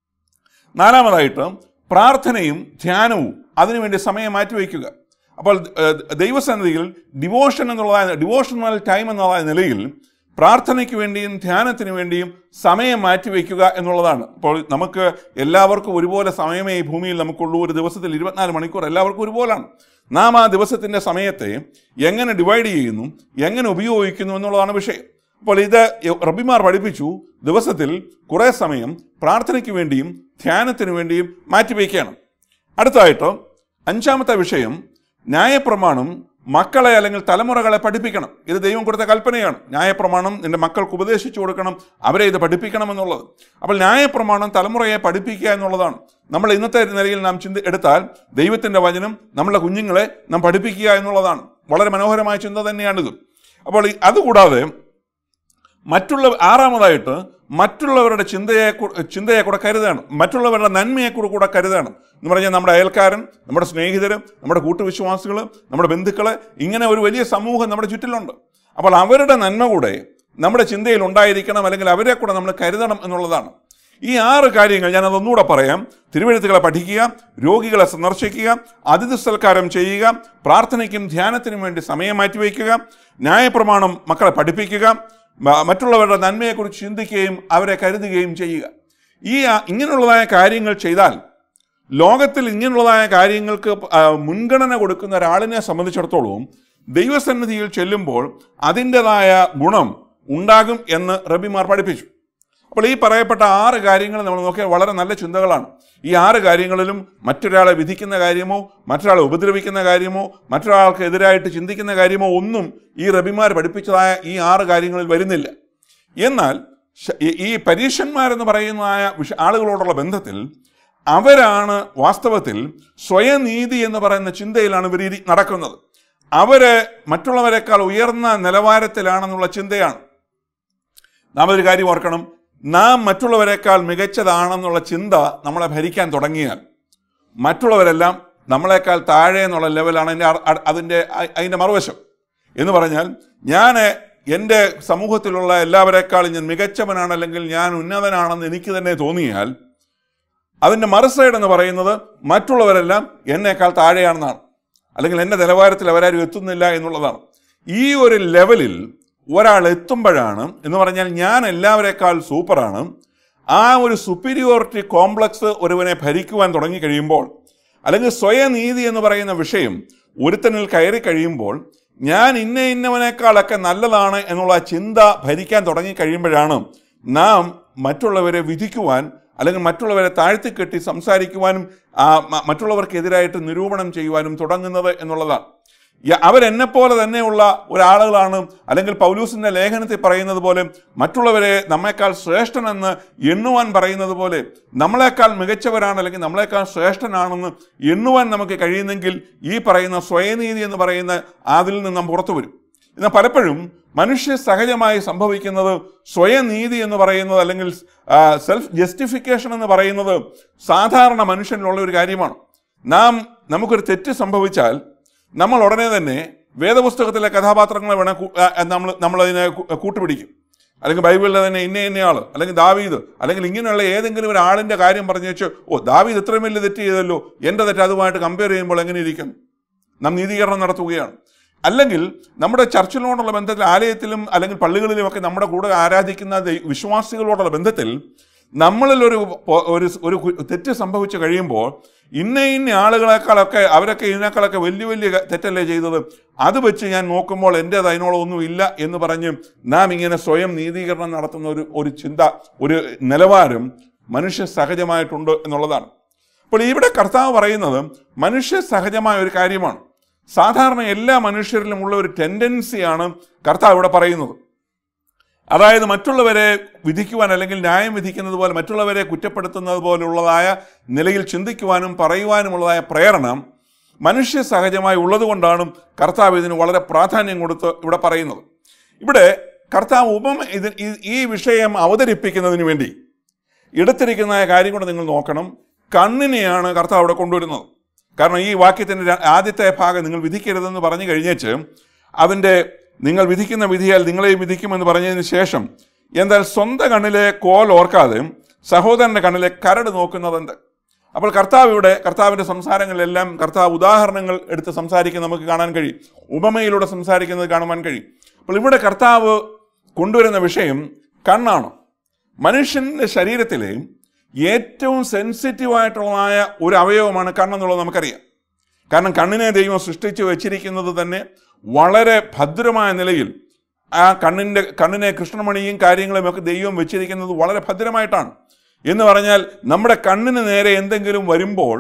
നാലാമതായിട്ട് പ്രാർത്ഥനയും ധ്യാനവും അതിനുവേണ്ടി സമയം മാറ്റിവെക്കുക അപ്പോൾ ഏഹ്, ദൈവസന്നിധിയിൽ ഡിവോഷൻ എന്നുള്ളതായ ഡിവോഷണൽ ടൈം എന്നുള്ളതായ നിലയിൽ പ്രാർത്ഥനയ്ക്ക് വേണ്ടിയും ധ്യാനത്തിന് വേണ്ടിയും സമയം മാറ്റിവെക്കുക എന്നുള്ളതാണ് അപ്പോൾ നമുക്ക് എല്ലാവർക്കും ഒരുപോലെ സമയമേ ഈ ഭൂമിയിൽ നമുക്കുള്ളൂ ഒരു ദിവസത്തിൽ ഇരുപത്തിനാല് മണിക്കൂർ എല്ലാവർക്കും ഒരുപോലാണ് നാം ആ ദിവസത്തിൻ്റെ സമയത്തെ എങ്ങനെ ഡിവൈഡ് ചെയ്യുന്നു എങ്ങനെ ഉപയോഗിക്കുന്നു എന്നുള്ളതാണ് വിഷയം അപ്പോൾ ഇത് റബിമാർ പഠിപ്പിച്ചു ദിവസത്തിൽ കുറേ സമയം പ്രാർത്ഥനയ്ക്ക് വേണ്ടിയും ധ്യാനത്തിന് വേണ്ടിയും മാറ്റിവെക്കുകയാണ് അടുത്തതായിട്ട് അഞ്ചാമത്തെ വിഷയം ന്യായപ്രമാണം മക്കളെ അല്ലെങ്കിൽ തലമുറകളെ പഠിപ്പിക്കണം ഇത് ദൈവം കൊടുത്ത കൽപ്പനയാണ് ന്യായപ്രമാണം നിന്റെ മക്കൾക്ക് ഉപദേശിച്ചു കൊടുക്കണം അവരെ ഇത് പഠിപ്പിക്കണം എന്നുള്ളത് അപ്പോൾ ന്യായപ്രമാണം തലമുറയെ പഠിപ്പിക്കുക എന്നുള്ളതാണ് നമ്മൾ ഇന്നത്തെ നിലയിൽ നാം ചിന്ത എടുത്താൽ ദൈവത്തിൻ്റെ വചനം നമ്മുടെ കുഞ്ഞുങ്ങളെ നാം പഠിപ്പിക്കുക എന്നുള്ളതാണ് വളരെ മനോഹരമായ ചിന്ത തന്നെയാണിത് അപ്പോൾ ഈ- അതുകൂടാതെ മറ്റുള്ള ആറാമതായിട്ട് മറ്റുള്ളവരുടെ ചിന്തയെ കു- ചിന്തയെ കൂടെ കരുതണം മറ്റുള്ളവരുടെ നന്മയെ കൂടെ കൂടെ കരുതണം എന്ന് പറഞ്ഞാൽ നമ്മുടെ അയൽക്കാരൻ നമ്മുടെ സ്നേഹിതർ നമ്മുടെ കൂട്ടുവിശ്വാസികൾ നമ്മുടെ ബന്ധുക്കൾ ഇങ്ങനെ ഒരു വലിയ സമൂഹം നമ്മുടെ ചുറ്റിലുണ്ട് അപ്പോൾ അവരുടെ നന്മ കൂടെ നമ്മുടെ ചിന്തയിൽ ഉണ്ടായിരിക്കണം അല്ലെങ്കിൽ അവരെ കൂടെ നമ്മൾ കരുതണം എന്നുള്ളതാണ് ഈ ആറ് കാര്യങ്ങൾ ഞാൻ അതൊന്നുകൂടെ പറയാം തിരുവഴുത്തുകളെ പഠിക്കുക രോഗികളെ സന്ദർശിക്കുക അതിഥി സൽക്കാരം ചെയ്യുക പ്രാർത്ഥനയ്ക്കും ധ്യാനത്തിനും വേണ്ടി സമയം മാറ്റിവെക്കുക ന്യായപ്രമാണം മക്കളെ പഠിപ്പിക്കുക മ- മറ്റുള്ളവരുടെ നന്മയെക്കുറിച്ച് ചിന്തിക്കുകയും അവരെ കരുതുകയും ചെയ്യുക ഈ ആ- ഇങ്ങനെയുള്ളതായ കാര്യങ്ങൾ ചെയ്താൽ ലോകത്തിൽ ഇങ്ങനെയുള്ളതായ കാര്യങ്ങൾക്ക് ആ, മുൻഗണന കൊടുക്കുന്ന ഒരാളിനെ സംബന്ധിച്ചിടത്തോളം ദൈവസന്നിധിയിൽ ചെല്ലുമ്പോൾ അതിൻ്റെതായ ഗുണം ഉണ്ടാകും എന്ന് റബിമാർ പഠിപ്പിച്ചു അപ്പോൾ ഈ പറയപ്പെട്ട ആറ് കാര്യങ്ങൾ നമ്മൾ നോക്കിയാൽ വളരെ നല്ല ചിന്തകളാണ് ഈ ആറ് കാര്യങ്ങളിലും മറ്റൊരാളെ വിധിക്കുന്ന കാര്യമോ മറ്റൊരാളെ ഉപദ്രവിക്കുന്ന കാര്യമോ മറ്റൊരാൾക്ക് എതിരായിട്ട് ചിന്തിക്കുന്ന കാര്യമോ ഒന്നും ഈ റബിമാർ പഠിപ്പിച്ചതായ ഈ ആറ് കാര്യങ്ങളിൽ വരുന്നില്ല എന്നാൽ ശ- ഈ- ഈ പരീക്ഷന്മാരെന്ന് പറയുന്നതായ വിഷ ആളുകളോടുള്ള ബന്ധത്തിൽ അവരാണ് വാസ്തവത്തിൽ സ്വയനീതി എന്ന് പറയുന്ന ചിന്തയിലാണ് ഇവർ ഇരി- നടക്കുന്നത് അവര് മറ്റുള്ളവരെക്കാൾ ഉയർന്ന നിലവാരത്തിലാണെന്നുള്ള ചിന്തയാണ് നാം ഒരു കാര്യം ഓർക്കണം നാം മറ്റുള്ളവരെക്കാൾ മികച്ചതാണെന്നുള്ള ചിന്ത നമ്മളെ ഭരിക്കാൻ തുടങ്ങിയാൽ മറ്റുള്ളവരെല്ലാം നമ്മളെക്കാൾ താഴെ എന്നുള്ള ലെവലാണ് അതിൻ്റെ അർ- അർ- അതിൻ്റെ അ- അതിൻ്റെ മറുവശം എന്ന് പറഞ്ഞാൽ ഞാൻ എൻ്റെ സമൂഹത്തിലുള്ള എല്ലാവരെക്കാളും ഞാൻ മികച്ചവനാണ് അല്ലെങ്കിൽ ഞാൻ ഉന്നതനാണെന്ന് എനിക്ക് തന്നെ തോന്നിയാൽ അതിൻ്റെ മറുസൈഡ് എന്ന് പറയുന്നത് മറ്റുള്ളവരെല്ലാം എന്നേക്കാൾ താഴെയാണെന്നാണ് അല്ലെങ്കിൽ എൻ്റെ നിലവാരത്തിൽ അവരാരും എത്തുന്നില്ല എന്നുള്ളതാണ് ഈ ഒരു ലെവലിൽ ഒരാൾ എത്തുമ്പോഴാണ് എന്ന് പറഞ്ഞാൽ ഞാൻ എല്ലാവരെക്കാൾ സൂപ്പറാണ് ആ ഒരു സുപ്പീരിയോറിറ്റി കോംപ്ലക്സ് ഒരുവനെ ഭരിക്കുവാൻ തുടങ്ങി കഴിയുമ്പോൾ അല്ലെങ്കിൽ സ്വയനീതി എന്ന് പറയുന്ന വിഷയം ഒരുത്തനിൽ കയറി കഴിയുമ്പോൾ ഞാൻ ഇന്ന ഇന്നവനേക്കാളൊക്കെ നല്ലതാണ് എന്നുള്ള ചിന്ത ഭരിക്കാൻ തുടങ്ങി കഴിയുമ്പോഴാണ് നാം മറ്റുള്ളവരെ വിധിക്കുവാൻ അല്ലെങ്കിൽ മറ്റുള്ളവരെ താഴ്ത്തിക്കെട്ടി സംസാരിക്കുവാനും ആ, മ- മറ്റുള്ളവർക്കെതിരായിട്ട് നിരൂപണം ചെയ്യുവാനും തുടങ്ങുന്നത് എന്നുള്ളതാണ് യ- അവരെന്നെപ്പോലെ തന്നെയുള്ള ഒരാളുകളാണ് അല്ലെങ്കിൽ പൗലൂസിന്റെ ലേഖനത്തിൽ പറയുന്നത് പോലെ മറ്റുള്ളവരെ നമ്മേക്കാൾ ശ്രേഷ്ഠനെന്ന് എണ്ണുവാൻ പറയുന്നത് പോലെ നമ്മളെക്കാൾ മികച്ചവരാണ് അല്ലെങ്കിൽ നമ്മളെക്കാൾ ശ്രേഷ്ഠനാണെന്ന് എണ്ണുവാൻ നമുക്ക് കഴിയുന്നെങ്കിൽ ഈ പറയുന്ന സ്വയനീതി എന്ന് പറയുന്ന അതിൽ നിന്ന് നാം പുറത്തു വരും എന്നാൽ പലപ്പോഴും മനുഷ്യ സഹജമായി സംഭവിക്കുന്നത് സ്വയനീതി എന്ന് പറയുന്നത് അല്ലെങ്കിൽ സെൽഫ് ജസ്റ്റിഫിക്കേഷൻ എന്ന് പറയുന്നത് സാധാരണ മനുഷ്യനിലുള്ള ഒരു കാര്യമാണ് നാം നമുക്കൊരു തെറ്റ് സംഭവിച്ചാൽ നമ്മൾ ഉടനെ തന്നെ വേദപുസ്തകത്തിലെ കഥാപാത്രങ്ങളെ വേണം കൂ- ആ, നമ്മൾ നമ്മളതിനെ കൂ- കൂട്ടുപിടിക്കും അല്ലെങ്കിൽ ബൈബിളിലെ തന്നെ ഇന്ന ഇന്നയാൾ അല്ലെങ്കിൽ ദാവീദ് അല്ലെങ്കിൽ ഇങ്ങനെയുള്ള ഏതെങ്കിലും ഒരു ആളിന്റെ കാര്യം പറഞ്ഞു വെച്ച് ഓ ദാവീദ് ഇത്രയും വലിയ തെറ്റ് ചെയ്തല്ലോ എൻ്റെ തെറ്റ് അതുമായിട്ട് കമ്പയർ ചെയ്യുമ്പോൾ എങ്ങനെ ഇരിക്കും നാം നീതീകരണം നടത്തുകയാണ് അല്ലെങ്കിൽ നമ്മുടെ ചർച്ചിനോടുള്ള ബന്ധത്തിൽ ആലയത്തിലും അല്ലെങ്കിൽ പള്ളികളിലുമൊക്കെ നമ്മുടെ കൂടെ ആരാധിക്കുന്ന ദൈ- വിശ്വാസികളോടുള്ള ബന്ധത്തിൽ നമ്മളിൽ ഒരു പൊ- ഒരു ഒരു കു- തെറ്റ് സംഭവിച്ചു കഴിയുമ്പോൾ ഇന്ന ഇന്ന ആളുകളെക്കാളൊക്കെ അവരൊക്കെ ഇതിനേക്കാളൊക്കെ വലിയ വലിയ തെറ്റല്ലേ ചെയ്തത് അത് വെച്ച് ഞാൻ നോക്കുമ്പോൾ എൻ്റേത് അതിനോടൊന്നും ഇല്ല എന്ന് പറഞ്ഞ് നാം ഇങ്ങനെ സ്വയം നീതീകരണം നടത്തുന്ന ഒരു ഒരു ചിന്ത ഒരു നിലവാരം മനുഷ്യ സഹജമായിട്ടുണ്ട് എന്നുള്ളതാണ് അപ്പോൾ ഇവിടെ കർത്താവ് പറയുന്നത് മനുഷ്യ സഹജമായ ഒരു കാര്യമാണ് സാധാരണ എല്ലാ മനുഷ്യരിലും ഉള്ള ഒരു ടെൻഡൻസിയാണ് കർത്താവ് ഇവിടെ പറയുന്നത് അതായത് മറ്റുള്ളവരെ വിധിക്കുവാൻ അല്ലെങ്കിൽ ന്യായം വിധിക്കുന്നത് പോലെ മറ്റുള്ളവരെ കുറ്റപ്പെടുത്തുന്നത് പോലുള്ളതായ നിലയിൽ ചിന്തിക്കുവാനും പറയുവാനുമുള്ളതായ പ്രേരണ മനുഷ്യ സഹജമായി ഉള്ളതുകൊണ്ടാണ് കർത്താവ് ഇതിന് വളരെ പ്രാധാന്യം കൊടുത്ത് ഇവിടെ പറയുന്നത് ഇവിടെ കർത്താവ് ഉപമ ഇത് ഈ- ഈ വിഷയം അവതരിപ്പിക്കുന്നതിന് വേണ്ടി എടുത്തിരിക്കുന്ന കാര്യം കൂടെ നിങ്ങൾ നോക്കണം കണ്ണിനെയാണ് കർത്താവ് അവിടെ കൊണ്ടുവരുന്നത് കാരണം ഈ വാക്യത്തിൻ്റെ ര- ആദ്യത്തെ ഭാഗം നിങ്ങൾ വിധിക്കരുതെന്ന് പറഞ്ഞു കഴിഞ്ഞേച്ച് അതിൻ്റെ നിങ്ങൾ വിധിക്കുന്ന വിധിയാൽ നിങ്ങളെയും വിധിക്കുമെന്ന് പറഞ്ഞതിന് ശേഷം എന്നാൽ സ്വന്തം കണ്ണിലെ കോൽ ഓർക്കാതെ സഹോദരൻ്റെ കണ്ണിലെ കരട് നോക്കുന്നതെന്ത് അപ്പോൾ കർത്താവ് ഇവിടെ കർത്താവിൻ്റെ സംസാരങ്ങളിലെല്ലാം കർത്താവ് ഉദാഹരണങ്ങൾ എടുത്ത് സംസാരിക്കുന്നത് നമുക്ക് കാണാൻ കഴിയും ഉപമയിലൂടെ സംസാരിക്കുന്നത് കാണുവാൻ കഴിയും അപ്പോൾ ഇവിടെ കർത്താവ് കൊണ്ടുവരുന്ന വിഷയം കണ്ണാണ് മനുഷ്യൻ്റെ ശരീരത്തിലെ ഏറ്റവും സെൻസിറ്റീവായിട്ടുള്ളതായ ഒരു അവയവമാണ് കണ്ണെന്നുള്ളത് നമുക്കറിയാം കാരണം കണ്ണിനെ ദൈവം സൃഷ്ടിച്ചു വെച്ചിരിക്കുന്നത് തന്നെ വളരെ ഭദ്രമായ നിലയിൽ ആ കണ്ണിൻ്റെ കണ്ണിനെ കൃഷ്ണമണിയും കാര്യങ്ങളും ഒക്കെ ദൈവം വെച്ചിരിക്കുന്നത് വളരെ ഭദ്രമായിട്ടാണ് എന്ന് പറഞ്ഞാൽ നമ്മുടെ കണ്ണിന് നേരെ എന്തെങ്കിലും വരുമ്പോൾ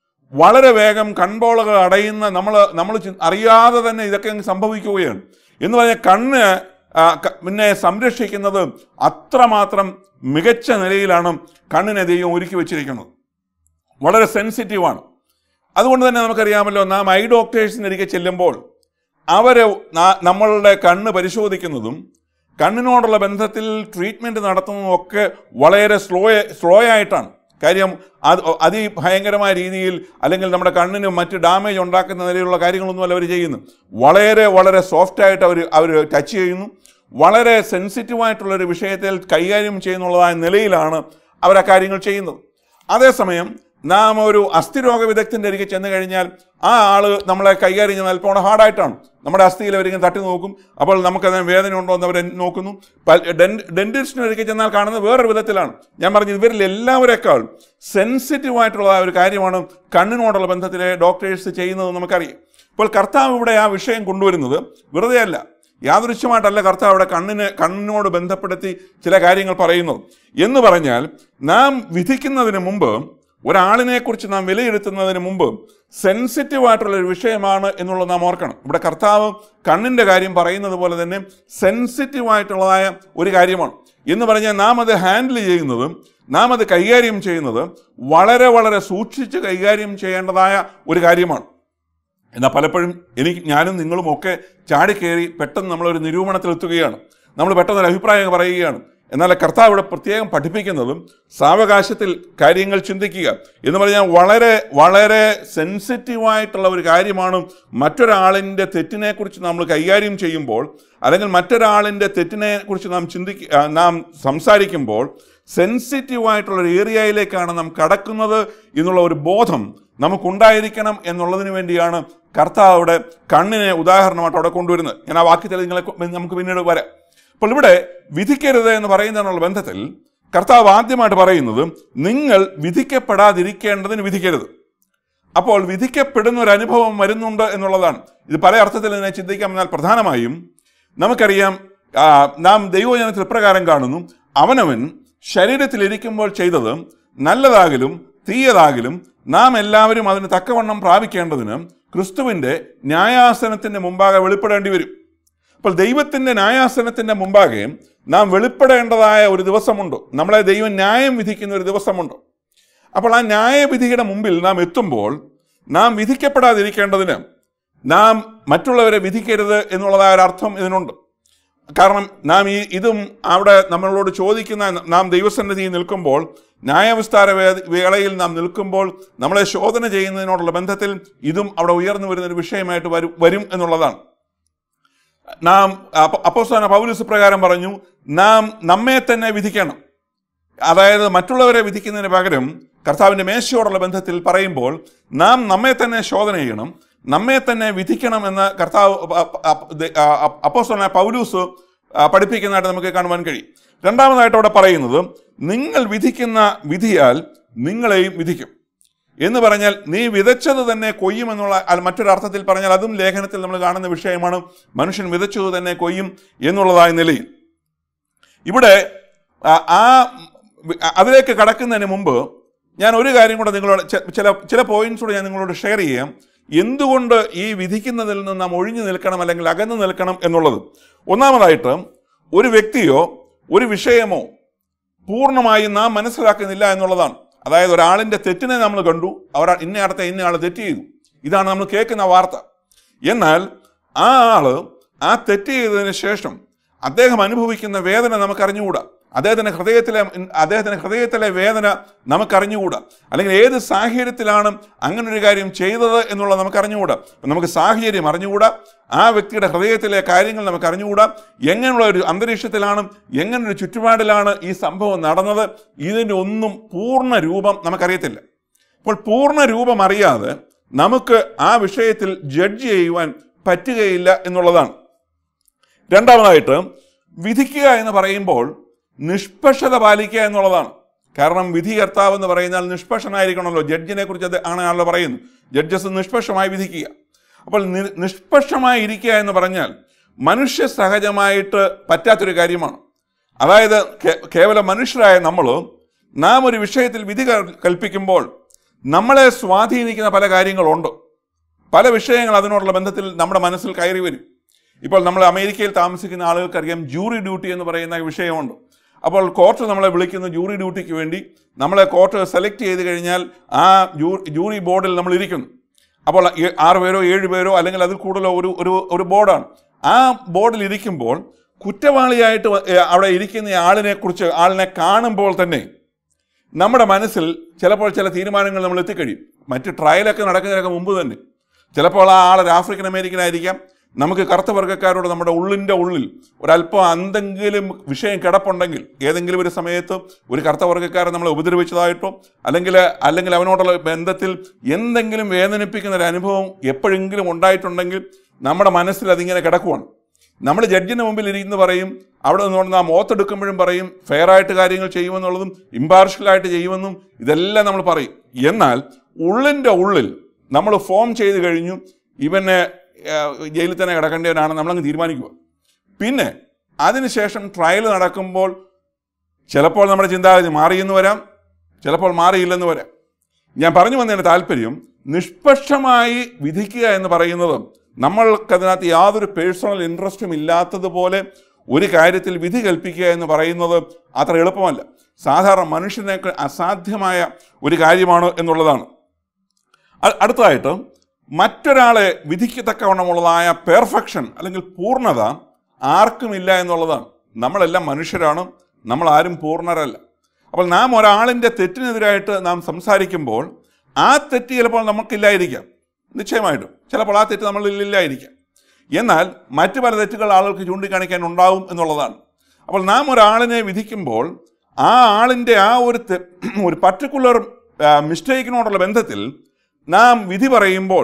വളരെ വേഗം കൺപോളകൾ അടയുന്ന നമ്മൾ നമ്മൾ ചി- അറിയാതെ തന്നെ ഇതൊക്കെ അങ്ങ് സംഭവിക്കുകയാണ് എന്ന് പറഞ്ഞാൽ കണ്ണ് ആ, ക- പിന്നെ സംരക്ഷിക്കുന്നത് അത്രമാത്രം മികച്ച നിലയിലാണ് കണ്ണിനെ ദൈവം ഒരുക്കി വെച്ചിരിക്കുന്നത് വളരെ സെൻസിറ്റീവാണ് അതുകൊണ്ട് തന്നെ നമുക്കറിയാമല്ലോ നാം ഐ ഡോക്ടേഴ്സിനരികെ ചെല്ലുമ്പോൾ അവർ നമ്മളുടെ കണ്ണ് പരിശോധിക്കുന്നതും കണ്ണിനോടുള്ള ബന്ധത്തിൽ ട്രീറ്റ്മെൻറ്റ് നടത്തുന്നതും ഒക്കെ വളരെ സ്ലോ സ്ലോ ആയിട്ടാണ് കാര്യം അത് അതിഭയങ്കരമായ രീതിയിൽ അല്ലെങ്കിൽ നമ്മുടെ കണ്ണിന് മറ്റ് ഡാമേജ് ഉണ്ടാക്കുന്ന നിലയിലുള്ള കാര്യങ്ങളൊന്നും അവർ ചെയ്യുന്നു വളരെ വളരെ സോഫ്റ്റായിട്ട് അവർ അവർ ടച്ച് ചെയ്യുന്നു വളരെ സെൻസിറ്റീവായിട്ടുള്ളൊരു വിഷയത്തിൽ കൈകാര്യം ചെയ്യുന്നുള്ളതായ നിലയിലാണ് അവർ ആ കാര്യങ്ങൾ ചെയ്യുന്നത് അതേസമയം നാം ഒരു അസ്ഥിരോഗ വിദഗ്ധൻ്റെ അരികെ ചെന്ന് കഴിഞ്ഞാൽ ആ ആള് നമ്മളെ കൈകാര്യം ചെയ്യുന്ന അല്പം ഹാർഡായിട്ടാണ് നമ്മുടെ അസ്ഥിയിൽ അവരിങ്ങനെ തട്ടി നോക്കും അപ്പോൾ നമുക്കതിന് വേദന ഉണ്ടോ എന്ന് അവർ നോക്കുന്നു ഡെന്റിസ്റ്റിന് അരികെ ചെന്നാൽ കാണുന്നത് വേറൊരു വിധത്തിലാണ് ഞാൻ പറഞ്ഞു ഇവരിൽ എല്ലാവരെക്കാൾ സെൻസിറ്റീവ് ആയിട്ടുള്ള ഒരു കാര്യമാണ് കണ്ണിനോടുള്ള ബന്ധത്തിലെ ഡോക്ടേഴ്സ് ചെയ്യുന്നത് നമുക്കറിയാം ഇപ്പോൾ കർത്താവ് ഇവിടെ ആ വിഷയം കൊണ്ടുവരുന്നത് വെറുതെ അല്ല യാദൃശ്യമായിട്ടല്ല കർത്താവ് അവിടെ കണ്ണിന് കണ്ണിനോട് ബന്ധപ്പെടുത്തി ചില കാര്യങ്ങൾ പറയുന്നത് എന്ന് പറഞ്ഞാൽ നാം വിധിക്കുന്നതിന് മുമ്പ് ഒരാളിനെ കുറിച്ച് നാം വിലയിരുത്തുന്നതിന് മുമ്പ് സെൻസിറ്റീവ് ആയിട്ടുള്ള ഒരു വിഷയമാണ് എന്നുള്ളത് നാം ഓർക്കണം ഇവിടെ കർത്താവ് കണ്ണിൻ്റെ കാര്യം പറയുന്നത് പോലെ തന്നെ സെൻസിറ്റീവ് ആയിട്ടുള്ളതായ ഒരു കാര്യമാണ് എന്ന് പറഞ്ഞാൽ നാം അത് ഹാൻഡിൽ ചെയ്യുന്നത് നാം അത് കൈകാര്യം ചെയ്യുന്നത് വളരെ വളരെ സൂക്ഷിച്ച് കൈകാര്യം ചെയ്യേണ്ടതായ ഒരു കാര്യമാണ് എന്നാൽ പലപ്പോഴും എനിക്ക് ഞാനും നിങ്ങളും ഒക്കെ ചാടിക്കയറി പെട്ടെന്ന് നമ്മളൊരു നിരൂപണത്തിലെത്തുകയാണ് നമ്മൾ പെട്ടെന്ന് ഒരു അഭിപ്രായം പറയുകയാണ് എന്നാൽ കർത്താവ് ഇവിടെ പ്രത്യേകം പഠിപ്പിക്കുന്നതും സാവകാശത്തിൽ കാര്യങ്ങൾ ചിന്തിക്കുക എന്ന് പറഞ്ഞാൽ വളരെ വളരെ സെൻസിറ്റീവായിട്ടുള്ള ഒരു കാര്യമാണ് മറ്റൊരാളിൻ്റെ തെറ്റിനെക്കുറിച്ച് നമ്മൾ കൈകാര്യം ചെയ്യുമ്പോൾ അല്ലെങ്കിൽ മറ്റൊരാളിൻ്റെ തെറ്റിനെ കുറിച്ച് നാം ചിന്തിക്ക ആ, നാം സംസാരിക്കുമ്പോൾ സെൻസിറ്റീവായിട്ടുള്ള ഒരു ഏരിയയിലേക്കാണ് നാം കടക്കുന്നത് എന്നുള്ള ഒരു ബോധം നമുക്കുണ്ടായിരിക്കണം എന്നുള്ളതിന് വേണ്ടിയാണ് കർത്താവ് അവിടെ കണ്ണിനെ ഉദാഹരണമായിട്ട് അവിടെ കൊണ്ടുവരുന്നത് ഞാൻ ആ വാക്യത്തിൽ നിങ്ങളെ കൊ- നമുക്ക് പിന്നീട് വരാം അപ്പോൾ ഇവിടെ വിധിക്കരുത് എന്ന് പറയുന്നതിനുള്ള ബന്ധത്തിൽ കർത്താവ് ആദ്യമായിട്ട് പറയുന്നത് നിങ്ങൾ വിധിക്കപ്പെടാതിരിക്കേണ്ടതിന് വിധിക്കരുത് അപ്പോൾ വിധിക്കപ്പെടുന്ന ഒരു അനുഭവം വരുന്നുണ്ട് എന്നുള്ളതാണ് ഇത് പല അർത്ഥത്തിൽ ഇതിനെ ചിന്തിക്കാം എന്നാൽ പ്രധാനമായും നമുക്കറിയാം ആ, നാം ദൈവജനത്തിൽ ഇപ്രകാരം കാണുന്നു അവനവൻ ശരീരത്തിലിരിക്കുമ്പോൾ ചെയ്തത് നല്ലതാകലും തീയതാകലും നാം എല്ലാവരും അതിന് തക്കവണ്ണം പ്രാപിക്കേണ്ടതിന് ക്രിസ്തുവിൻ്റെ ന്യായാസനത്തിൻ്റെ മുമ്പാകെ വെളിപ്പെടേണ്ടി വരും അപ്പോൾ ദൈവത്തിൻ്റെ ന്യായാസനത്തിൻ്റെ മുമ്പാകെ നാം വെളിപ്പെടേണ്ടതായ ഒരു ദിവസമുണ്ട് നമ്മളെ ദൈവം ന്യായം വിധിക്കുന്ന ഒരു ദിവസമുണ്ട് അപ്പോൾ ആ ന്യായവിധിയുടെ മുമ്പിൽ നാം എത്തുമ്പോൾ നാം വിധിക്കപ്പെടാതിരിക്കേണ്ടതിന് നാം മറ്റുള്ളവരെ വിധിക്കരുത് എന്നുള്ളതായ ഒരു അർത്ഥം ഇതിനുണ്ട് കാരണം നാം ഈ ഇതും അവിടെ നമ്മളോട് ചോദിക്കുന്ന നാം ദൈവസന്നിധിയിൽ നിൽക്കുമ്പോൾ ന്യായവിസ്താര വേ- വേളയിൽ നാം നിൽക്കുമ്പോൾ നമ്മളെ ശോധന ചെയ്യുന്നതിനോടുള്ള ബന്ധത്തിൽ ഇതും അവിടെ ഉയർന്നു വരുന്ന ഒരു വിഷയമായിട്ട് വരും വരും എന്നുള്ളതാണ് നാം അപ്പ- അപ്പോസ്തലനായ പൗലൂസ് പ്രകാരം പറഞ്ഞു നാം നമ്മെ തന്നെ വിധിക്കണം അതായത് മറ്റുള്ളവരെ വിധിക്കുന്നതിന് പകരം കർത്താവിൻ്റെ മേശയോടുള്ള ബന്ധത്തിൽ പറയുമ്പോൾ നാം നമ്മെ തന്നെ ശോധന ചെയ്യണം നമ്മെ തന്നെ വിധിക്കണം എന്ന് കർത്താവ് അപ്പോസ്തലനായ പൗലൂസ് ആ, പഠിപ്പിക്കുന്നതായിട്ട് നമുക്ക് കാണുവാൻ കഴിയും രണ്ടാമതായിട്ട് അവിടെ പറയുന്നത് നിങ്ങൾ വിധിക്കുന്ന വിധിയാൽ നിങ്ങളെയും വിധിക്കും എന്ന് പറഞ്ഞാൽ നീ വിതച്ചത് തന്നെ കൊയ്യും എന്നുള്ള അല്ല, മറ്റൊരർത്ഥത്തിൽ പറഞ്ഞാൽ അതും ലേഖനത്തിൽ നമ്മൾ കാണുന്ന വിഷയമാണ് മനുഷ്യൻ വിതച്ചത് തന്നെ കൊയ്യും എന്നുള്ളതായ നിലയിൽ ഇവിടെ ആ, ആ അതിലേക്ക് കടക്കുന്നതിന് മുമ്പ് ഞാൻ ഒരു കാര്യം കൂടെ നിങ്ങളോട് ചെ- ചില ചില പോയിന്റ്സ് കൂടെ ഞാൻ നിങ്ങളോട് ഷെയർ ചെയ്യാം എന്തുകൊണ്ട് ഈ വിധിക്കുന്നതിൽ നിന്ന് നാം ഒഴിഞ്ഞു നിൽക്കണം അല്ലെങ്കിൽ അകന്നു നിൽക്കണം എന്നുള്ളത് ഒന്നാമതായിട്ട് ഒരു വ്യക്തിയോ ഒരു വിഷയമോ പൂർണ്ണമായും നാം മനസ്സിലാക്കുന്നില്ല എന്നുള്ളതാണ് അതായത് ഒരാളിൻ്റെ തെറ്റിനെ നമ്മൾ കണ്ടു അവർ ഇന്നയാടത്തെ ഇന്നയാൾ തെറ്റ് ചെയ്തു ഇതാണ് നമ്മൾ കേൾക്കുന്ന വാർത്ത എന്നാൽ ആ ആള് ആ തെറ്റ് ചെയ്തതിന് ശേഷം അദ്ദേഹം അനുഭവിക്കുന്ന വേദന നമുക്ക് അറിഞ്ഞുകൂടാ അദ്ദേഹത്തിന്റെ ഹൃദയത്തിലെ അദ്ദേഹത്തിന്റെ ഹൃദയത്തിലെ വേദന നമുക്ക് അറിഞ്ഞുകൂടാ അല്ലെങ്കിൽ ഏത് സാഹചര്യത്തിലാണ് അങ്ങനെ ഒരു കാര്യം ചെയ്തത് എന്നുള്ളത് നമുക്ക് അറിഞ്ഞുകൂടാ അപ്പം നമുക്ക് സാഹചര്യം അറിഞ്ഞുകൂടാ ആ വ്യക്തിയുടെ ഹൃദയത്തിലെ കാര്യങ്ങൾ നമുക്ക് അറിഞ്ഞുകൂടാ എങ്ങനെയുള്ള ഒരു അന്തരീക്ഷത്തിലാണ് എങ്ങനൊരു ചുറ്റുപാടിലാണ് ഈ സംഭവം നടന്നത് ഇതിൻ്റെ ഒന്നും പൂർണ്ണ രൂപം നമുക്കറിയത്തില്ല അപ്പോൾ പൂർണ്ണ രൂപം അറിയാതെ നമുക്ക് ആ വിഷയത്തിൽ ജഡ്ജ് ചെയ്യുവാൻ പറ്റുകയില്ല എന്നുള്ളതാണ് രണ്ടാമതായിട്ട് വിധിക്കുക എന്ന് പറയുമ്പോൾ നിഷ്പക്ഷത പാലിക്കുക എന്നുള്ളതാണ് കാരണം വിധികർത്താവ് എന്ന് പറയുന്നാൽ നിഷ്പക്ഷനായിരിക്കണമല്ലോ ജഡ്ജിനെ കുറിച്ച് അത് ആണ് ആളെ പറയുന്നു ജഡ്ജസ് നിഷ്പക്ഷമായി വിധിക്കുക അപ്പോൾ നി- നിഷ്പക്ഷമായി ഇരിക്കുക എന്ന് പറഞ്ഞാൽ മനുഷ്യ സഹജമായിട്ട് പറ്റാത്തൊരു കാര്യമാണ് അതായത് കേ- കേവലം മനുഷ്യരായ നമ്മൾ നാം ഒരു വിഷയത്തിൽ വിധി കൽ- കൽപ്പിക്കുമ്പോൾ നമ്മളെ സ്വാധീനിക്കുന്ന പല കാര്യങ്ങളുണ്ട് പല വിഷയങ്ങൾ അതിനോടുള്ള ബന്ധത്തിൽ നമ്മുടെ മനസ്സിൽ കയറി വരും ഇപ്പോൾ നമ്മൾ അമേരിക്കയിൽ താമസിക്കുന്ന ആളുകൾക്കറിയാം ജൂറി ഡ്യൂട്ടി എന്ന് പറയുന്ന വിഷയമുണ്ട് അപ്പോൾ കോർട്ട് നമ്മളെ വിളിക്കുന്ന ജൂറി ഡ്യൂട്ടിക്ക് വേണ്ടി നമ്മളെ കോർട്ട് സെലക്ട് ചെയ്ത് കഴിഞ്ഞാൽ ആ ജൂ- ജൂറി ബോർഡിൽ നമ്മൾ ഇരിക്കുന്നു അപ്പോൾ ഏ- ആറ് പേരോ ഏഴ് പേരോ അല്ലെങ്കിൽ അതിൽ കൂടുതലോ ഒരു ഒരു ഒരു ബോർഡാണ് ആ ബോർഡിൽ ഇരിക്കുമ്പോൾ കുറ്റവാളിയായിട്ട് വ- ഏ, അവിടെ ഇരിക്കുന്ന ആളിനെ കുറിച്ച് ആളിനെ കാണുമ്പോൾ തന്നെ നമ്മുടെ മനസ്സിൽ ചിലപ്പോൾ ചില തീരുമാനങ്ങൾ നമ്മൾ എത്തിക്കഴിയും മറ്റ് ട്രയലൊക്കെ നടക്കുന്നതിനൊക്കെ മുമ്പ് തന്നെ ചിലപ്പോൾ ആ ആൾ ഒരു ആഫ്രിക്കൻ അമേരിക്കൻ ആയിരിക്കാം നമുക്ക് കറുത്ത വർഗ്ഗക്കാരോട് നമ്മുടെ ഉള്ളിൻ്റെ ഉള്ളിൽ ഒരല്പം എന്തെങ്കിലും വിഷയം കിടപ്പുണ്ടെങ്കിൽ ഏതെങ്കിലും ഒരു സമയത്ത് ഒരു കറുത്ത വർഗ്ഗക്കാരൻ നമ്മളെ ഉപദ്രവിച്ചതായിട്ടോ അല്ലെങ്കിൽ അല്ലെങ്കിൽ അവനോടുള്ള ബന്ധത്തിൽ എന്തെങ്കിലും വേദനിപ്പിക്കുന്ന ഒരു അനുഭവം എപ്പോഴെങ്കിലും ഉണ്ടായിട്ടുണ്ടെങ്കിൽ നമ്മുടെ മനസ്സിൽ അതിങ്ങനെ കിടക്കുവാണ് നമ്മൾ ജഡ്ജിന് മുമ്പിൽ ഇരിക്കുന്ന പറയും അവിടെ നിന്നുകൊണ്ട് നാം ഓത്തെടുക്കുമ്പോഴും പറയും ഫെയർ ആയിട്ട് കാര്യങ്ങൾ ചെയ്യുമെന്നുള്ളതും ഇമ്പാർഷ്യലായിട്ട് ചെയ്യുമെന്നും ഇതെല്ലാം നമ്മൾ പറയും എന്നാൽ ഉള്ളിൻ്റെ ഉള്ളിൽ നമ്മൾ ഫോം ചെയ്ത് കഴിഞ്ഞു ഇവനെ ഏഹ്, ജയിലിൽ തന്നെ കിടക്കേണ്ടവനാണ് നമ്മളങ്ങ് തീരുമാനിക്കുക പിന്നെ അതിനുശേഷം ട്രയൽ നടക്കുമ്പോൾ ചിലപ്പോൾ നമ്മുടെ ചിന്താഗതി മാറിയെന്ന് വരാം ചിലപ്പോൾ മാറിയില്ലെന്ന് വരാം ഞാൻ പറഞ്ഞു വന്നതിന് താല്പര്യം നിഷ്പക്ഷമായി വിധിക്കുക എന്ന് പറയുന്നത് നമ്മൾക്കതിനകത്ത് യാതൊരു പേഴ്സണൽ ഇൻട്രസ്റ്റും ഇല്ലാത്തതുപോലെ ഒരു കാര്യത്തിൽ വിധി കൽപ്പിക്കുക എന്ന് പറയുന്നത് അത്ര എളുപ്പമല്ല സാധാരണ മനുഷ്യനേക്ക് അസാധ്യമായ ഒരു കാര്യമാണ് എന്നുള്ളതാണ് അ- അടുത്തതായിട്ട് മറ്റൊരാളെ വിധിക്കത്തക്കവണ്ണമുള്ളതായ പെർഫെക്ഷൻ അല്ലെങ്കിൽ പൂർണ്ണത ആർക്കുമില്ല എന്നുള്ളതാണ് നമ്മളെല്ലാം മനുഷ്യരാണ് നമ്മൾ ആരും പൂർണ്ണരല്ല അപ്പോൾ നാം ഒരാളിൻ്റെ തെറ്റിനെതിരായിട്ട് നാം സംസാരിക്കുമ്പോൾ ആ തെറ്റ് ചിലപ്പോൾ നമുക്കില്ലായിരിക്കാം നിശ്ചയമായിട്ടും ചിലപ്പോൾ ആ തെറ്റ് നമ്മളിൽ ഇല്ലായിരിക്കാം എന്നാൽ മറ്റു പല തെറ്റുകൾ ആളുകൾക്ക് ചൂണ്ടിക്കാണിക്കാൻ ഉണ്ടാവും എന്നുള്ളതാണ് അപ്പോൾ നാം ഒരാളിനെ വിധിക്കുമ്പോൾ ആ ആളിൻ്റെ ആ ഒരു തെ- ഒരു പർട്ടിക്കുലർ മിസ്റ്റേക്കിനോടുള്ള ബന്ധത്തിൽ നാം വിധി പറയുമ്പോൾ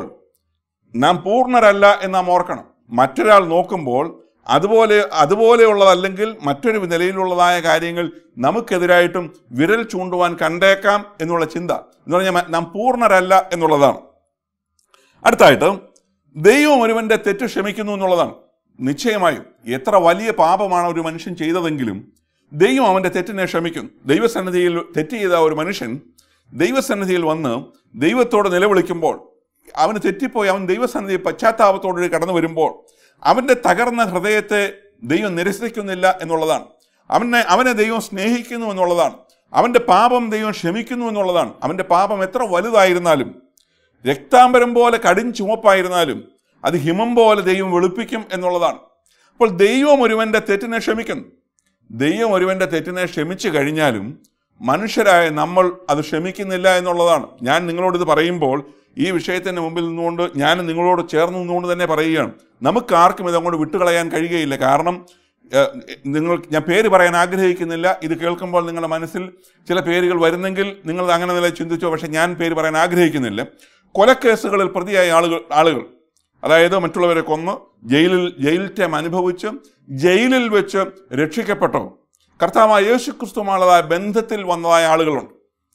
നാം പൂർണ്ണരല്ല എന്ന് നാം ഓർക്കണം മറ്റൊരാൾ നോക്കുമ്പോൾ അതുപോലെ അതുപോലെയുള്ളതല്ലെങ്കിൽ മറ്റൊരു നിലയിലുള്ളതായ കാര്യങ്ങൾ നമുക്കെതിരായിട്ടും വിരൽ ചൂണ്ടുവാൻ കണ്ടേക്കാം എന്നുള്ള ചിന്ത എന്ന് പറഞ്ഞാൽ മ- നാം പൂർണ്ണരല്ല എന്നുള്ളതാണ് അടുത്തായിട്ട് ദൈവം ഒരുവന്റെ തെറ്റ് ക്ഷമിക്കുന്നു എന്നുള്ളതാണ് നിശ്ചയമായും എത്ര വലിയ പാപമാണ് ഒരു മനുഷ്യൻ ചെയ്തതെങ്കിലും ദൈവം അവന്റെ തെറ്റിനെ ക്ഷമിക്കുന്നു ദൈവസന്നിധിയിൽ തെറ്റ് ചെയ്ത ഒരു മനുഷ്യൻ ദൈവസന്നിധിയിൽ വന്ന് ദൈവത്തോട് നിലവിളിക്കുമ്പോൾ അവന് തെറ്റിപ്പോയി അവൻ ദൈവസന്നിധി പശ്ചാത്താപത്തോടുകൂടി കടന്നു വരുമ്പോൾ അവന്റെ തകർന്ന ഹൃദയത്തെ ദൈവം നിരസിക്കുന്നില്ല എന്നുള്ളതാണ് അവനെ അവനെ ദൈവം സ്നേഹിക്കുന്നു എന്നുള്ളതാണ് അവന്റെ പാപം ദൈവം ക്ഷമിക്കുന്നു എന്നുള്ളതാണ് അവന്റെ പാപം എത്ര വലുതായിരുന്നാലും രക്താംബരം പോലെ കടും ചുമപ്പായിരുന്നാലും അത് ഹിമം പോലെ ദൈവം വെളുപ്പിക്കും എന്നുള്ളതാണ് അപ്പോൾ ദൈവം ഒരുവന്റെ തെറ്റിനെ ക്ഷമിക്കുന്നു ദൈവം ഒരുവന്റെ തെറ്റിനെ ക്ഷമിച്ചു കഴിഞ്ഞാലും മനുഷ്യരായ നമ്മൾ അത് ക്ഷമിക്കുന്നില്ല എന്നുള്ളതാണ് ഞാൻ നിങ്ങളോട് ഇത് പറയുമ്പോൾ ഈ വിഷയത്തിന് മുമ്പിൽ നിന്നുകൊണ്ട് ഞാൻ നിങ്ങളോട് ചേർന്ന് നിന്നുകൊണ്ട് തന്നെ പറയുകയാണ് നമുക്ക് ആർക്കും ഇത് അങ്ങോട്ട് വിട്ടുകളയാൻ കഴിയുകയില്ല കാരണം ഏഹ്, നിങ്ങൾ ഞാൻ പേര് പറയാൻ ആഗ്രഹിക്കുന്നില്ല ഇത് കേൾക്കുമ്പോൾ നിങ്ങളുടെ മനസ്സിൽ ചില പേരുകൾ വരുന്നെങ്കിൽ നിങ്ങൾ അങ്ങനെ നില ചിന്തിച്ചോ പക്ഷെ ഞാൻ പേര് പറയാൻ ആഗ്രഹിക്കുന്നില്ല കൊലക്കേസുകളിൽ പ്രതിയായ ആളുകൾ ആളുകൾ അതായത് മറ്റുള്ളവരെ കൊന്ന് ജയിലിൽ ജയിൽ ടൈം അനുഭവിച്ച് ജയിലിൽ വെച്ച് രക്ഷിക്കപ്പെട്ടോ കർത്താവായ യേശു ക്രിസ്തുമാളതായ ബന്ധത്തിൽ വന്നതായ ആളുകളുണ്ട്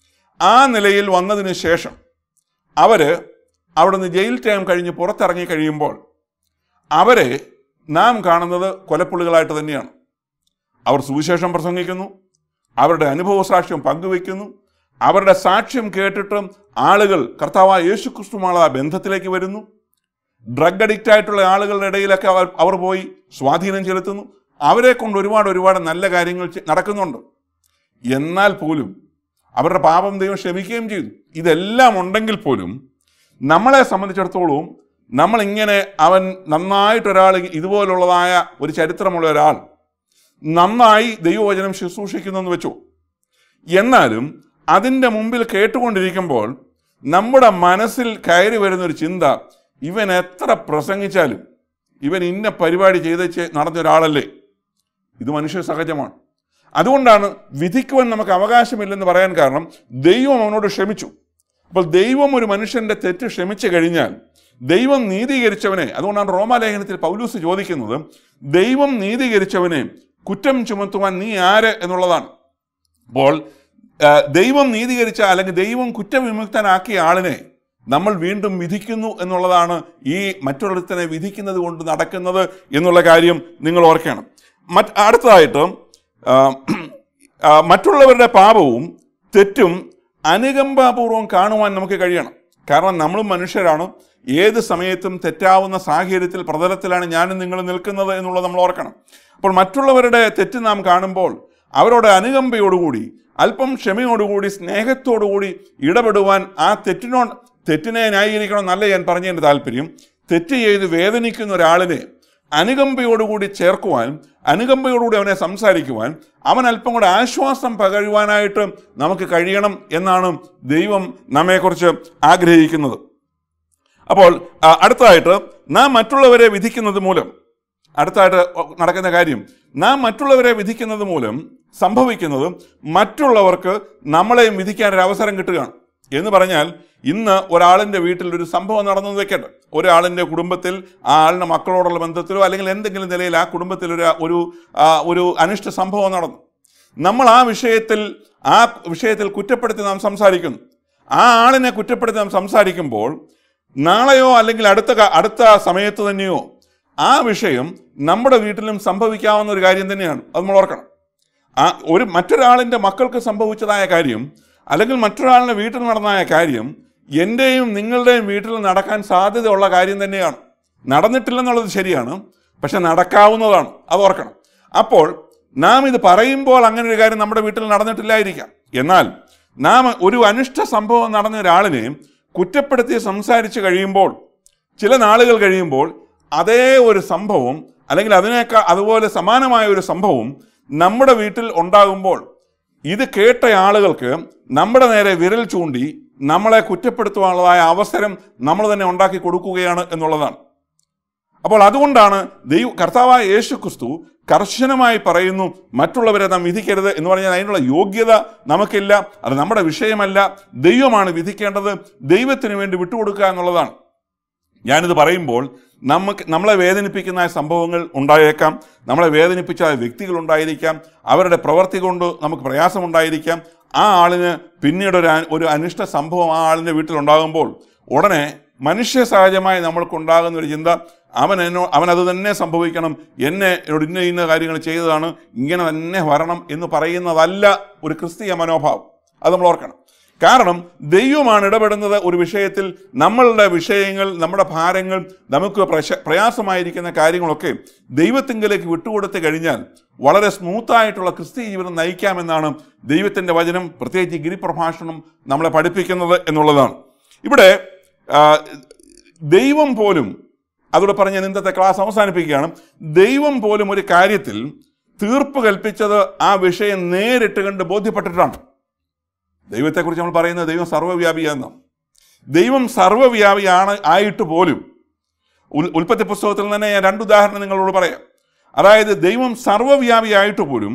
ആ നിലയിൽ വന്നതിന് ശേഷം അവര് അവിടുന്ന് ജയിൽ ടൈം കഴിഞ്ഞ് പുറത്തിറങ്ങി കഴിയുമ്പോൾ അവരെ നാം കാണുന്നത് കൊലപ്പുള്ളികളായിട്ട് തന്നെയാണ് അവർ സുവിശേഷം പ്രസംഗിക്കുന്നു അവരുടെ അനുഭവ സാക്ഷ്യം പങ്കുവെക്കുന്നു അവരുടെ സാക്ഷ്യം കേട്ടിട്ടും ആളുകൾ കർത്താവായ യേശു ക്രിസ്തുമാള ബന്ധത്തിലേക്ക് വരുന്നു ഡ്രഗ് അഡിക്റ്റ് ആയിട്ടുള്ള ആളുകളുടെ ഇടയിലൊക്കെ അവർ അവർ പോയി സ്വാധീനം ചെലുത്തുന്നു അവരെ കൊണ്ട് ഒരുപാട് ഒരുപാട് നല്ല കാര്യങ്ങൾ ചെ- നടക്കുന്നുണ്ട് എന്നാൽ പോലും അവരുടെ പാപം ദൈവം ക്ഷമിക്കുകയും ചെയ്തു ഇതെല്ലാം ഉണ്ടെങ്കിൽ പോലും നമ്മളെ സംബന്ധിച്ചിടത്തോളം നമ്മളിങ്ങനെ അവൻ നന്നായിട്ടൊരാൾ ഇതുപോലുള്ളതായ ഒരു ചരിത്രമുള്ള ഒരാൾ നന്നായി ദൈവവചനം ശുശ്രൂഷിക്കുന്നു എന്ന് വെച്ചു എന്നാലും അതിൻ്റെ മുമ്പിൽ കേട്ടുകൊണ്ടിരിക്കുമ്പോൾ നമ്മുടെ മനസ്സിൽ കയറി വരുന്ന ഒരു ചിന്ത ഇവൻ എത്ര പ്രസംഗിച്ചാലും ഇവൻ ഇന്ന പരിപാടി ചെയ്ത് ചെ- നടന്ന ഒരാളല്ലേ ഇത് മനുഷ്യ സഹജമാണ് അതുകൊണ്ടാണ് വിധിക്കുവാൻ നമുക്ക് അവകാശമില്ലെന്ന് പറയാൻ കാരണം ദൈവം അവനോട് ക്ഷമിച്ചു അപ്പോൾ ദൈവം ഒരു മനുഷ്യന്റെ തെറ്റ് ക്ഷമിച്ചു കഴിഞ്ഞാൽ ദൈവം നീതീകരിച്ചവനെ അതുകൊണ്ടാണ് റോമാലേഖനത്തിൽ പൗലൂസ് ചോദിക്കുന്നത് ദൈവം നീതീകരിച്ചവനെ കുറ്റം ചുമത്തുവാൻ നീ ആര് എന്നുള്ളതാണ് അപ്പോൾ ആ, ദൈവം നീതീകരിച്ച അല്ലെങ്കിൽ ദൈവം കുറ്റവിമുക്തനാക്കിയ ആളിനെ നമ്മൾ വീണ്ടും വിധിക്കുന്നു എന്നുള്ളതാണ് ഈ മറ്റൊരുത്തനെ വിധിക്കുന്നത് കൊണ്ട് നടക്കുന്നത് എന്നുള്ള കാര്യം നിങ്ങൾ ഓർക്കണം മറ്റ് അടുത്തതായിട്ട് ആ, ആ, മറ്റുള്ളവരുടെ പാപവും തെറ്റും അനുകമ്പാപൂർവം കാണുവാൻ നമുക്ക് കഴിയണം കാരണം നമ്മളും മനുഷ്യരാണ് ഏത് സമയത്തും തെറ്റാവുന്ന സാഹചര്യത്തിൽ പ്രതലത്തിലാണ് ഞാനും നിങ്ങൾ നിൽക്കുന്നത് എന്നുള്ളത് നമ്മൾ ഓർക്കണം അപ്പോൾ മറ്റുള്ളവരുടെ തെറ്റ് നാം കാണുമ്പോൾ അവരോട് അനുകമ്പയോടുകൂടി അല്പം ക്ഷമയോടുകൂടി സ്നേഹത്തോടുകൂടി ഇടപെടുവാൻ ആ തെറ്റിനോട് തെറ്റിനെ ന്യായീകരിക്കണം എന്നല്ല ഞാൻ പറഞ്ഞതിൻ്റെ താല്പര്യം തെറ്റ് ചെയ്ത് വേദനിക്കുന്ന ഒരാളിനെ അനുകമ്പയോടുകൂടി ചേർക്കുവാൻ അനുകമ്പയോടുകൂടി അവനെ സംസാരിക്കുവാൻ അവൻ അല്പം കൂടെ ആശ്വാസം പകരുവാനായിട്ട് നമുക്ക് കഴിയണം എന്നാണ് ദൈവം നമ്മെക്കുറിച്ച് ആഗ്രഹിക്കുന്നത് അപ്പോൾ ആ, അടുത്തതായിട്ട് നാം മറ്റുള്ളവരെ വിധിക്കുന്നത് മൂലം അടുത്തായിട്ട് നടക്കുന്ന കാര്യം നാം മറ്റുള്ളവരെ വിധിക്കുന്നത് മൂലം സംഭവിക്കുന്നത് മറ്റുള്ളവർക്ക് നമ്മളെയും വിധിക്കാൻ ഒരു അവസരം കിട്ടുകയാണ് എന്ന് പറഞ്ഞാൽ ഇന്ന് ഒരാളിൻ്റെ വീട്ടിൽ ഒരു സംഭവം നടന്നു എന്ന് വെക്കട്ടെ ഒരാളിൻ്റെ കുടുംബത്തിൽ ആ ആളിൻ്റെ മക്കളോടുള്ള ബന്ധത്തിലോ അല്ലെങ്കിൽ എന്തെങ്കിലും നിലയിൽ ആ കുടുംബത്തിൽ ഒരു ഒരു ആ, ഒരു അനിഷ്ട സംഭവം നടന്നു നമ്മൾ ആ വിഷയത്തിൽ ആ വിഷയത്തിൽ കുറ്റപ്പെടുത്തി നാം സംസാരിക്കുന്നു ആ ആളിനെ കുറ്റപ്പെടുത്തി നാം സംസാരിക്കുമ്പോൾ നാളെയോ അല്ലെങ്കിൽ അടുത്ത കാ- അടുത്ത സമയത്ത് തന്നെയോ ആ വിഷയം നമ്മുടെ വീട്ടിലും സംഭവിക്കാവുന്ന ഒരു കാര്യം തന്നെയാണ് അത് നമ്മൾ ഓർക്കണം ആ ഒരു മറ്റൊരാളിൻ്റെ മക്കൾക്ക് സംഭവിച്ചതായ കാര്യം അല്ലെങ്കിൽ മറ്റൊരാളിൻ്റെ വീട്ടിൽ നടന്നതായ കാര്യം എൻ്റെയും നിങ്ങളുടെയും വീട്ടിൽ നടക്കാൻ സാധ്യതയുള്ള കാര്യം തന്നെയാണ് നടന്നിട്ടില്ലെന്നുള്ളത് ശരിയാണ് പക്ഷെ നടക്കാവുന്നതാണ് അത് ഓർക്കണം അപ്പോൾ നാം ഇത് പറയുമ്പോൾ അങ്ങനെ ഒരു കാര്യം നമ്മുടെ വീട്ടിൽ നടന്നിട്ടില്ലായിരിക്കാം എന്നാൽ നാം ഒരു അനിഷ്ട സംഭവം നടന്ന ഒരാളിനെ കുറ്റപ്പെടുത്തി സംസാരിച്ച് കഴിയുമ്പോൾ ചില നാളുകൾ കഴിയുമ്പോൾ അതേ ഒരു സംഭവം അല്ലെങ്കിൽ അതിനേക്കാൾ അതുപോലെ സമാനമായ ഒരു സംഭവം നമ്മുടെ വീട്ടിൽ ഉണ്ടാകുമ്പോൾ ഇത് കേട്ട ആളുകൾക്ക് നമ്മുടെ നേരെ വിരൽ ചൂണ്ടി നമ്മളെ കുറ്റപ്പെടുത്തുവാനുള്ളതായ അവസരം നമ്മൾ തന്നെ ഉണ്ടാക്കി കൊടുക്കുകയാണ് എന്നുള്ളതാണ് അപ്പോൾ അതുകൊണ്ടാണ് ദൈവ കർത്താവായ യേശു ക്രിസ്തു കർശനമായി പറയുന്നു മറ്റുള്ളവരെ നാം വിധിക്കരുത് എന്ന് പറഞ്ഞാൽ അതിനുള്ള യോഗ്യത നമുക്കില്ല അത് നമ്മുടെ വിഷയമല്ല ദൈവമാണ് വിധിക്കേണ്ടത് ദൈവത്തിന് വേണ്ടി വിട്ടുകൊടുക്കുക എന്നുള്ളതാണ് ഞാനിത് പറയുമ്പോൾ നമുക്ക് നമ്മളെ വേദനിപ്പിക്കുന്ന സംഭവങ്ങൾ ഉണ്ടായേക്കാം നമ്മളെ വേദനിപ്പിച്ച വ്യക്തികൾ ഉണ്ടായിരിക്കാം അവരുടെ പ്രവൃത്തി കൊണ്ട് നമുക്ക് പ്രയാസമുണ്ടായിരിക്കാം ആ ആളിന് പിന്നീട് ഒരു അ- ഒരു അനിഷ്ട സംഭവം ആ ആളിൻ്റെ വീട്ടിലുണ്ടാകുമ്പോൾ ഉടനെ മനുഷ്യ സഹജമായി നമ്മൾക്കുണ്ടാകുന്ന ഒരു ചിന്ത അവൻ എന്നോ അവൻ അത് തന്നെ സംഭവിക്കണം എന്നെ എന്നോട് ഇന്ന ഇന്ന കാര്യങ്ങൾ ചെയ്തതാണ് ഇങ്ങനെ തന്നെ വരണം എന്ന് പറയുന്നതല്ല ഒരു ക്രിസ്തീയ മനോഭാവം അത് നമ്മൾ ഓർക്കണം കാരണം ദൈവമാണ് ഇടപെടുന്നത് ഒരു വിഷയത്തിൽ നമ്മളുടെ വിഷയങ്ങൾ നമ്മുടെ ഭാരങ്ങൾ നമുക്ക് പ്രശ പ്രയാസമായിരിക്കുന്ന കാര്യങ്ങളൊക്കെ ദൈവത്തിങ്കലേക്ക് വിട്ടുകൊടുത്ത് കഴിഞ്ഞാൽ വളരെ സ്മൂത്തായിട്ടുള്ള ക്രിസ്തീയ ജീവിതം നയിക്കാമെന്നാണ് ദൈവത്തിൻ്റെ വചനം പ്രത്യേകിച്ച് ഗിരിപ്രഭാഷണം നമ്മളെ പഠിപ്പിക്കുന്നത് എന്നുള്ളതാണ് ഇവിടെ ആ, ദൈവം പോലും അതോടെ പറഞ്ഞ് ഞാൻ ഇന്നത്തെ ക്ലാസ് അവസാനിപ്പിക്കുകയാണ് ദൈവം പോലും ഒരു കാര്യത്തിൽ തീർപ്പ് കൽപ്പിച്ചത് ആ വിഷയം നേരിട്ട് കണ്ട് ബോധ്യപ്പെട്ടിട്ടാണ് ദൈവത്തെക്കുറിച്ച് നമ്മൾ പറയുന്നത് ദൈവം സർവ്വവ്യാപിയാണെന്നാണ് ദൈവം സർവ്വവ്യാപിയാണ് ആയിട്ട് പോലും ഉൽ- ഉൽപ്പത്തി പുസ്തകത്തിൽ തന്നെ ഞാൻ രണ്ട് ഉദാഹരണം നിങ്ങളോട് പറയാം അതായത് ദൈവം സർവ്വവ്യാപിയായിട്ട് പോലും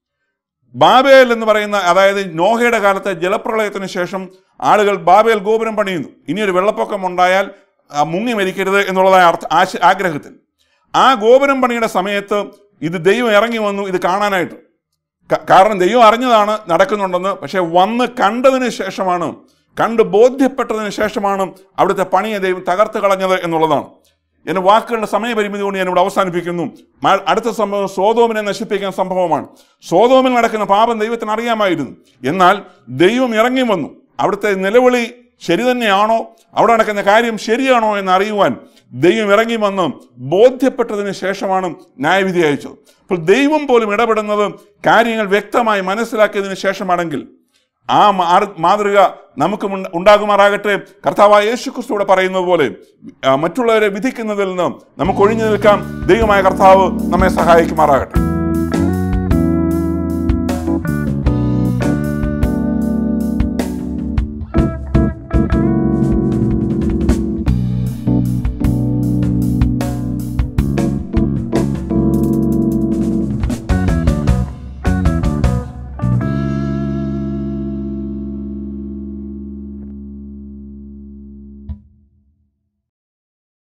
ബാബേൽ എന്ന് പറയുന്ന അതായത് നോഹയുടെ കാലത്തെ ജലപ്രളയത്തിന് ശേഷം ആളുകൾ ബാബേൽ ഗോപുരം പണിയുന്നു ഇനി ഒരു വെള്ളപ്പൊക്കം ഉണ്ടായാൽ ആ, മുങ്ങി മരിക്കരുത് എന്നുള്ളതായ അർത്ഥ ആശ ആഗ്രഹത്തിൽ ആ ഗോപുരം പണിയുടെ സമയത്ത് ഇത് ദൈവം ഇറങ്ങി വന്നു ഇത് കാണാനായിട്ട് ക- കാരണം ദൈവം അറിഞ്ഞതാണ് നടക്കുന്നുണ്ടെന്ന് പക്ഷെ വന്ന് കണ്ടതിന് ശേഷമാണ് കണ്ട് ബോധ്യപ്പെട്ടതിന് ശേഷമാണ് അവിടുത്തെ പണിയെ ദൈവം തകർത്ത് കളഞ്ഞത് എന്നുള്ളതാണ് എൻ്റെ വാക്കുകളുടെ സമയപരിമിതി കൊണ്ട് ഞാൻ ഇവിടെ അവസാനിപ്പിക്കുന്നു മ- അടുത്ത സംഭവം സോതോമിനെ നശിപ്പിക്കുന്ന സംഭവമാണ് സോതോമിൽ നടക്കുന്ന പാപം ദൈവത്തിന് അറിയാമായിരുന്നു എന്നാൽ ദൈവം ഇറങ്ങി വന്നു അവിടുത്തെ നിലവിളി ശരി തന്നെയാണോ അവിടെ നടക്കുന്ന കാര്യം ശരിയാണോ എന്ന് അറിയുവാൻ ദൈവം ഇറങ്ങി വന്ന് ബോധ്യപ്പെട്ടതിന് ശേഷമാണ് ന്യായവിധി അയച്ചത് അപ്പോൾ ദൈവം പോലും ഇടപെടുന്നത് കാര്യങ്ങൾ വ്യക്തമായി മനസ്സിലാക്കിയതിന് ശേഷമാണെങ്കിൽ ആ മാർ- മാതൃക നമുക്ക് മുണ്ട- ഉണ്ടാകുമാറാകട്ടെ കർത്താവായ യേശു ക്രിസ്തുവിടെ പറയുന്നത് പോലെ ആ, മറ്റുള്ളവരെ വിധിക്കുന്നതിൽ നിന്ന് നമുക്ക് ഒഴിഞ്ഞു നിൽക്കാം ദൈവമായ കർത്താവ് നമ്മെ സഹായിക്കുമാറാകട്ടെ